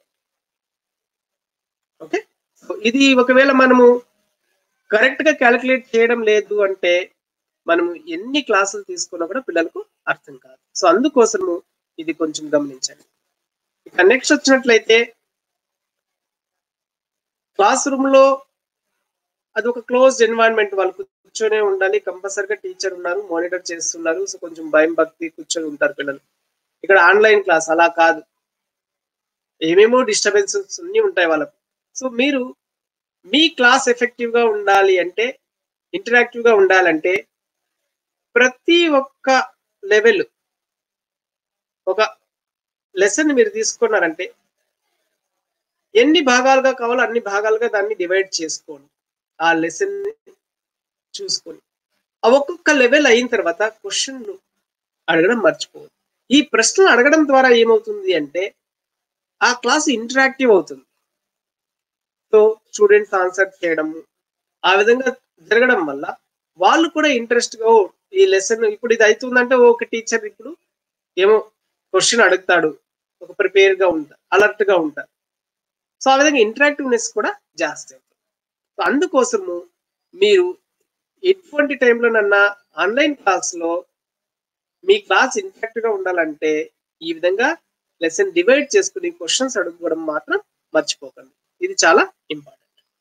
ఓకే సో ఇది ఒకవేళ మనము కరెక్ట్ గా క్యాలిక్యులేట్ చేయడం లేదు అంటే మనము ఎన్ని క్లాసులు తీసుకున్నా కూడా పిల్లలకు అర్థం కాదు సో అందుకోసము ఇది కొంచెం గమనించండి ఇక నెక్స్ట్ వచ్చినట్లయితే క్లాస్ రూమ్ లో అది ఒక క్లోజ్డ్ ఎన్వైరన్మెంట్ వాళ్ళు కూర్చొనే ఉండాలి కంపల్సరిగా టీచర్ ఉన్నారు మానిటర్ చేస్తున్నారు సో కొంచెం భయం భక్తి కూర్చొని ఉంటారు పిల్లలు ఇక్కడ ఆన్లైన్ క్లాస్ అలా కాదు ఏమేమో డిస్టర్బెన్సెస్ అన్ని ఉంటాయి వాళ్ళకు సో మీరు మీ క్లాస్ ఎఫెక్టివ్ గా ఉండాలి అంటే ఇంటరాక్టివ్ గా ఉండాలంటే ప్రతి ఒక్క లెవెల్ ఒక లెసన్ మీరు తీసుకున్నారంటే ఎన్ని భాగాలుగా కావాలో అన్ని భాగాలుగా దాన్ని డివైడ్ చేసుకోండి ఆ లెసన్ చూసుకొని ఆ ఒక్కొక్క లెవెల్ అయిన తర్వాత క్వశ్చన్లు అడగడం మర్చిపోవద్దు ఈ ప్రశ్నలు అడగడం ద్వారా ఏమవుతుంది అంటే ఆ క్లాస్ ఇంటరాక్టివ్ అవుతుంది సో స్టూడెంట్స్ ఆన్సర్ చేయడము ఆ విధంగా జరగడం వల్ల వాళ్ళు కూడా ఇంట్రెస్ట్ గా "ఓ, ఈ లెసన్ ఇప్పుడు ఇది అవుతుందంటే ఒక టీచర్ ఇప్పుడు ఏమో క్వశ్చన్ అడుగుతాడు ఒక ప్రిపేర్ గా ఉంటారు అలర్ట్ గా ఉంటారు సో ఆ విధంగా ఇంటరాక్టివ్నెస్ కూడా జాస్తి అవుతుంది సో అందుకోసము మీరు ఎటువంటి టైంలోనన్నా ఆన్లైన్ క్లాస్ లో మీ క్లాస్ ఇంటరాక్టివ్ గా ఉండాలంటే ఈ విధంగా లెసన్ డివైడ్ చేసుకుని క్వశ్చన్స్ అడుగుకోవడం మాత్రం మర్చిపోకండి ఇది చాలా ఇంపార్టెంట్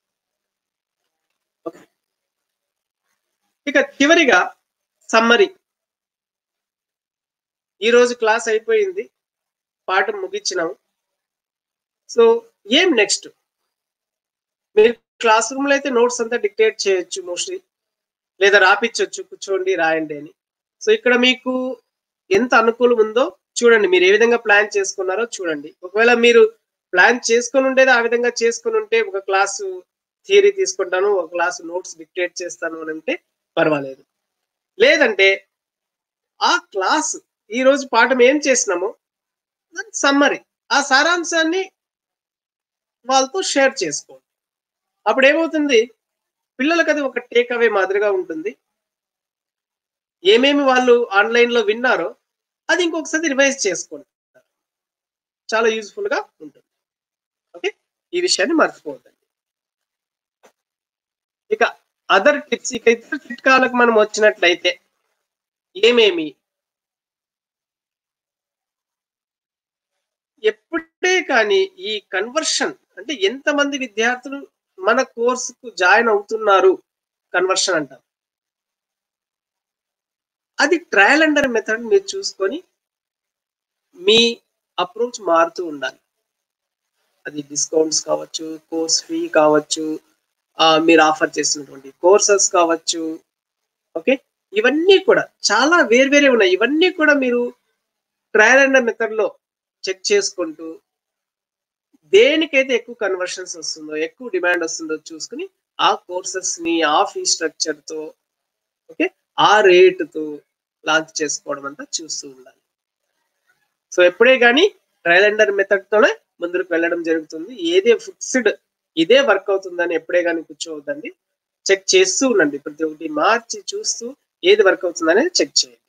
ఓకే ఇక చివరిగా సమ్మరీ ఈ రోజు క్లాస్ అయిపోయింది పాఠం ముగించినాం సో ఏం నెక్స్ట్ మీరు క్లాస్ రూమ్ లో అయితే నోట్స్ అంతా డిక్టేట్ చేయొచ్చు మోస్ట్లీ లేదా రాపిచ్చొచ్చు కూర్చోండి రాయండి అని సో ఇక్కడ మీకు ఎంత అనుకూలం ఉందో చూడండి మీరు ఏ విధంగా ప్లాన్ చేసుకున్నారో చూడండి ఒకవేళ మీరు ప్లాన్ చేసుకొని ఉండేది ఆ విధంగా చేసుకొని ఉంటే ఒక క్లాసు థియరీ తీసుకుంటాను ఒక క్లాసు నోట్స్ డిక్టేట్ చేస్తాను అని అంటే పర్వాలేదు లేదంటే ఆ క్లాస్ ఈ రోజు పాఠం ఏం చేసినామో సమ్మరీ ఆ సారాంశాన్ని వాళ్ళతో షేర్ చేసుకోండి అప్పుడు ఏమవుతుంది పిల్లలకు అది ఒక టేక్ అవే మాదిరిగా ఉంటుంది ఏమేమి వాళ్ళు ఆన్లైన్ లో విన్నారో అది ఇంకొకసారి రివైజ్ చేసుకోండి చాలా యూజ్ఫుల్ గా ఉంటుంది ఓకే ఈ విషయాన్ని మర్చిపోవద్దండి ఇక అదర్ టిప్స్ ఇక ఇతర చిట్కాలకు మనం వచ్చినట్లయితే ఏమేమి ఎప్పుడే కానీ ఈ కన్వర్షన్ అంటే ఎంతమంది విద్యార్థులు మన కోర్సుకు జాయిన్ అవుతున్నారు కన్వర్షన్ అంటారు అది ట్రయల్ అండర్ మెథడ్ మీరు చూసుకొని మీ అప్రోచ్ మారుతూ ఉండాలి అది డిస్కౌంట్స్ కావచ్చు కోర్స్ ఫీ కావచ్చు ఆ, మీరు ఆఫర్ చేస్తున్నటువంటి కోర్సెస్ కావచ్చు ఓకే ఇవన్నీ కూడా చాలా వేర్వేరే ఉన్నాయి ఇవన్నీ కూడా మీరు ట్రయల్ అండర్ మెథడ్ లో చెక్ చేసుకుంటూ దేనికైతే ఎక్కువ కన్వర్షన్స్ వస్తుందో ఎక్కువ డిమాండ్ వస్తుందో చూసుకుని ఆ కోర్సెస్ ని ఆ ఫీ స్ట్రక్చర్ తో ఓకే ఆ రేటుతో లాంచ్ చేసుకోవడం అంతా చూస్తూ ఉండాలి సో ఎప్పుడే కానీ ట్రయల్ అండర్ మెథడ్ తోనే ముందుకు వెళ్ళడం జరుగుతుంది ఏదే ఫిక్స్డ్ ఇదే వర్క్ అవుతుందని ఎప్పుడే కానీ కూర్చోవద్దండి చెక్ చేస్తూ ఉండండి ప్రతి ఒక్కటి మార్చి చూస్తూ ఏది వర్క్ అవుతుంది అనేది చెక్ చేయండి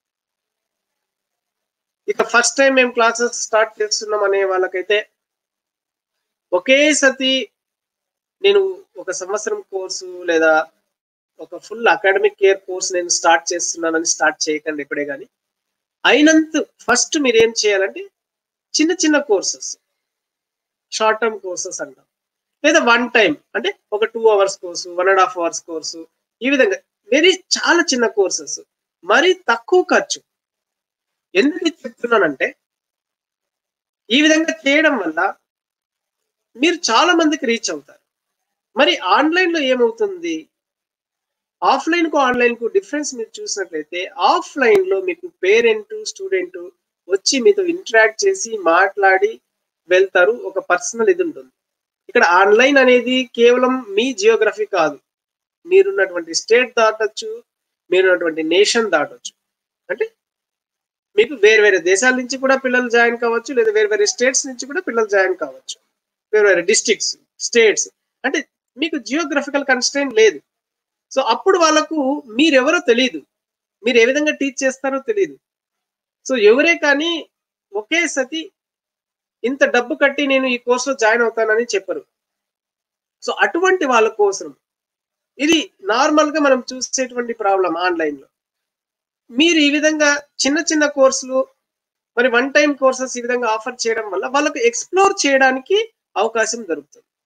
ఇక ఫస్ట్ టైం మేము క్లాసెస్ స్టార్ట్ చేస్తున్నాం అనే వాళ్ళకైతే ఒకే సతి నేను ఒక సంవత్సరం కోర్సు లేదా ఒక ఫుల్ అకాడమిక్ కేర్ కోర్స్ నేను స్టార్ట్ చేస్తున్నానని స్టార్ట్ చేయకండి ఇప్పుడే కానీ అయినంత ఫస్ట్ మీరు ఏం చేయాలంటే చిన్న చిన్న కోర్సెస్ షార్ట్ టర్మ్ కోర్సెస్ అంటాం లేదా వన్ టైం అంటే ఒక టూ అవర్స్ కోర్సు వన్ అండ్ హాఫ్ అవర్స్ కోర్సు ఈ విధంగా వెరీ చాలా చిన్న కోర్సెస్ మరి తక్కువ ఖర్చు ఎందుకు ఇది చెప్తున్నానంటే ఈ విధంగా చేయడం వల్ల మీరు చాలా మందికి రీచ్ అవుతారు మరి ఆన్లైన్ లో ఏమవుతుంది ఆఫ్లైన్ కు ఆన్లైన్ కు డిఫరెన్స్ మీరు చూసినట్లయితే ఆఫ్లైన్ లో మీకు పేరెంట్ స్టూడెంట్ వచ్చి మీతో ఇంటరాక్ట్ చేసి మాట్లాడి వెళ్తారు ఒక పర్సనల్ ఇది ఉంటుంది ఇక్కడ ఆన్లైన్ అనేది కేవలం మీ జియోగ్రఫీ కాదు మీరున్నటువంటి స్టేట్ దాటొచ్చు మీరున్నటువంటి నేషన్ దాటొచ్చు అంటే మీకు వేరు వేరే దేశాల నుంచి కూడా పిల్లలు జాయిన్ కావచ్చు లేదా వేరు వేరే స్టేట్స్ నుంచి కూడా పిల్లలు జాయిన్ కావచ్చు వేరు వేరే డిస్ట్రిక్ట్స్ స్టేట్స్ అంటే మీకు జియోగ్రఫికల్ కన్స్టెంట్ లేదు సో అప్పుడు వాళ్ళకు మీరెవరో తెలియదు మీరు ఏ విధంగా టీచ్ చేస్తారో తెలియదు సో ఎవరే కానీ ఒకే సతి ఇంత డబ్బు కట్టి నేను ఈ కోర్సులో జాయిన్ అవుతానని చెప్పరు సో అటువంటి వాళ్ళ కోసం ఇది నార్మల్ గా మనం చూసేటువంటి ప్రాబ్లం ఆన్లైన్ లో మీరు ఈ విధంగా చిన్న చిన్న కోర్సులు మరి వన్ టైం కోర్సెస్ ఈ విధంగా ఆఫర్ చేయడం వల్ల వాళ్ళకు ఎక్స్ప్లోర్ చేయడానికి అవకాశం దొరుకుతుంది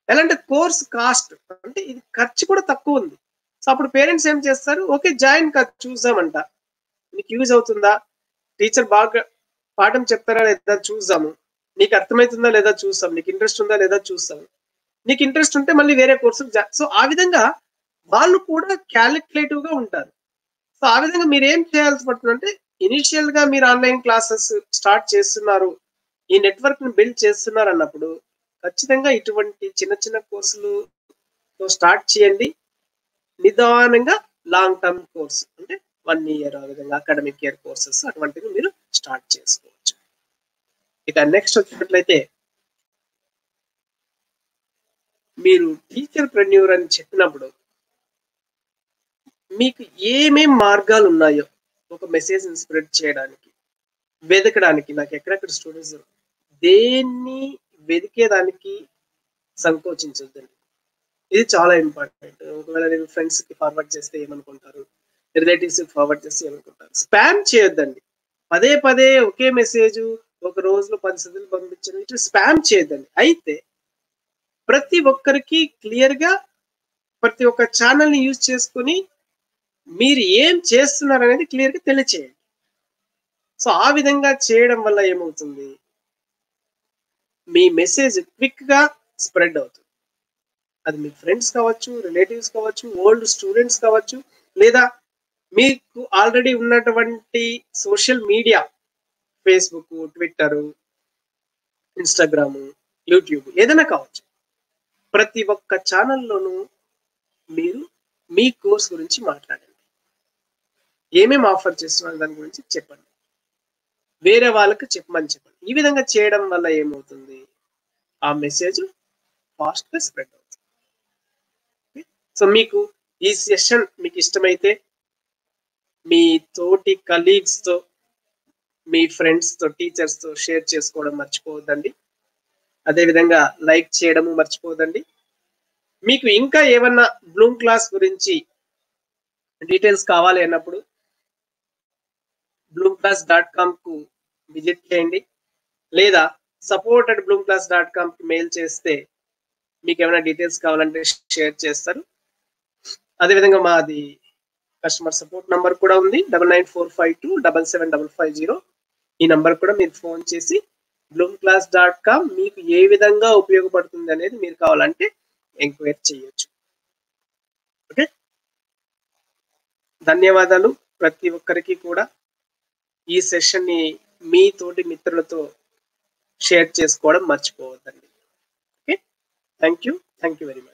ఎలా అంటే కోర్స్ కాస్ట్ అంటే ఇది ఖర్చు కూడా తక్కువ ఉంది సో అప్పుడు పేరెంట్స్ ఏం చేస్తారు ఓకే జాయిన్ కాదు చూసామంట నీకు యూజ్ అవుతుందా టీచర్ బాగా పాఠం చెప్తారా లేదా చూద్దాము నీకు అర్థమవుతుందా లేదా చూస్తాం నీకు ఇంట్రెస్ట్ ఉందా లేదా చూస్తాము నీకు ఇంట్రెస్ట్ ఉంటే మళ్ళీ వేరే కోర్సు సో ఆ విధంగా వాళ్ళు కూడా క్యాలిక్యులేటివ్ గా ఉంటారు సో ఆ విధంగా మీరు ఏం చేయాల్సి పడుతుందంటే ఇనిషియల్ గా మీరు ఆన్లైన్ క్లాసెస్ స్టార్ట్ చేస్తున్నారు ఈ నెట్వర్క్ ని బిల్డ్ చేస్తున్నారు అన్నప్పుడు ఖచ్చితంగా ఇటువంటి చిన్న చిన్న కోర్సులు స్టార్ట్ చేయండి నిదానంగా లాంగ్ టర్మ్ కోర్స్ అంటే వన్ ఇయర్ ఆ విధంగా అకాడమిక్ ఇయర్ కోర్సెస్ అటువంటివి మీరు స్టార్ట్ చేసుకోవచ్చు ఇక నెక్స్ట్ వచ్చినట్లయితే మీరు టీచర్ ప్రెన్యూర్ అని చెప్పినప్పుడు మీకు ఏమేం మార్గాలు ఉన్నాయో ఒక మెసేజ్ స్ప్రెడ్ చేయడానికి వెతకడానికి నాకు ఎక్కడెక్కడ స్టూడెంట్స్ దేన్ని వెతికేదానికి సంకోచించొద్దండి ఇది చాలా ఇంపార్టెంట్ ఒకవేళ నేను ఫ్రెండ్స్ కి ఫార్వర్డ్ చేస్తే ఏమనుకుంటారు రిలేటివ్స్ కి ఫార్వర్డ్ చేస్తే ఏమనుకుంటారు స్పామ్ చేయొద్దండి పదే పదే ఒకే మెసేజ్ ఒక రోజులో పది సదులు పంపించడం ఇట్లా స్పామ్ చేయొద్దండి అయితే ప్రతి ఒక్కరికి క్లియర్ గా ప్రతి ఒక్క ఛానల్ ని యూజ్ చేసుకుని మీరు ఏం చేస్తున్నారు అనేది క్లియర్ గా తెలియచేయండి సో ఆ విధంగా చేయడం వల్ల ఏమవుతుంది మీ మెసేజ్ క్విక్ గా స్ప్రెడ్ అవుతుంది అది మీ ఫ్రెండ్స్ కావచ్చు రిలేటివ్స్ కావచ్చు ఓల్డ్ స్టూడెంట్స్ కావచ్చు లేదా మీకు ఆల్రెడీ ఉన్నటువంటి social media Facebook Twitter Instagram YouTube ఏదైనా కావచ్చు ప్రతి ఒక్క ఛానల్లోనూ మీరు మీ కోర్స్ గురించి మాట్లాడండి ఏమేమి ఆఫర్ చేస్తున్నారు దాని గురించి చెప్పండి వేరే వాళ్ళకి చెప్పమని చెప్పండి ఈ విధంగా చేయడం వల్ల ఏమవుతుంది ఆ మెసేజ్ ఫాస్ట్ గా స్ప్రెడ్ అవుతుంది సో మీకు ఈ సెషన్ మీకు ఇష్టమైతే మీ తోటి కలీగ్స్ తో మీ ఫ్రెండ్స్ తో టీచర్స్ తో షేర్ చేసుకోవడం మర్చిపోవద్దండి అదేవిధంగా లైక్ చేయడము మర్చిపోవద్దండి మీకు ఇంకా ఏమన్నా బ్లూమ్ క్లాస్ గురించి డీటెయిల్స్ కావాలి అన్నప్పుడు బ్లూమ్ క్లాస్ డాట్ కామ్ కు విజిట్ చేయండి లేదా support at Bloom Class dot com కి మెయిల్ చేస్తే మీకు ఏమైనా డీటెయిల్స్ కావాలంటే షేర్ చేస్తారు అదేవిధంగా మాది కస్టమర్ సపోర్ట్ నంబర్ కూడా ఉంది double nine four five two double seven double five zero ఈ నంబర్ కూడా మీరు ఫోన్ చేసి బ్లూమ్ క్లాస్ డాట్ కామ్ మీకు ఏ విధంగా ఉపయోగపడుతుంది అనేది మీరు కావాలంటే ఎంక్వైరీ చేయొచ్చు ఓకే ధన్యవాదాలు ప్రతి ఒక్కరికి కూడా ఈ సెషన్ ని మీ తోటి మిత్రులతో షేర్ చేసుకోవడం మర్చిపోవద్దండి okay thank you thank you very much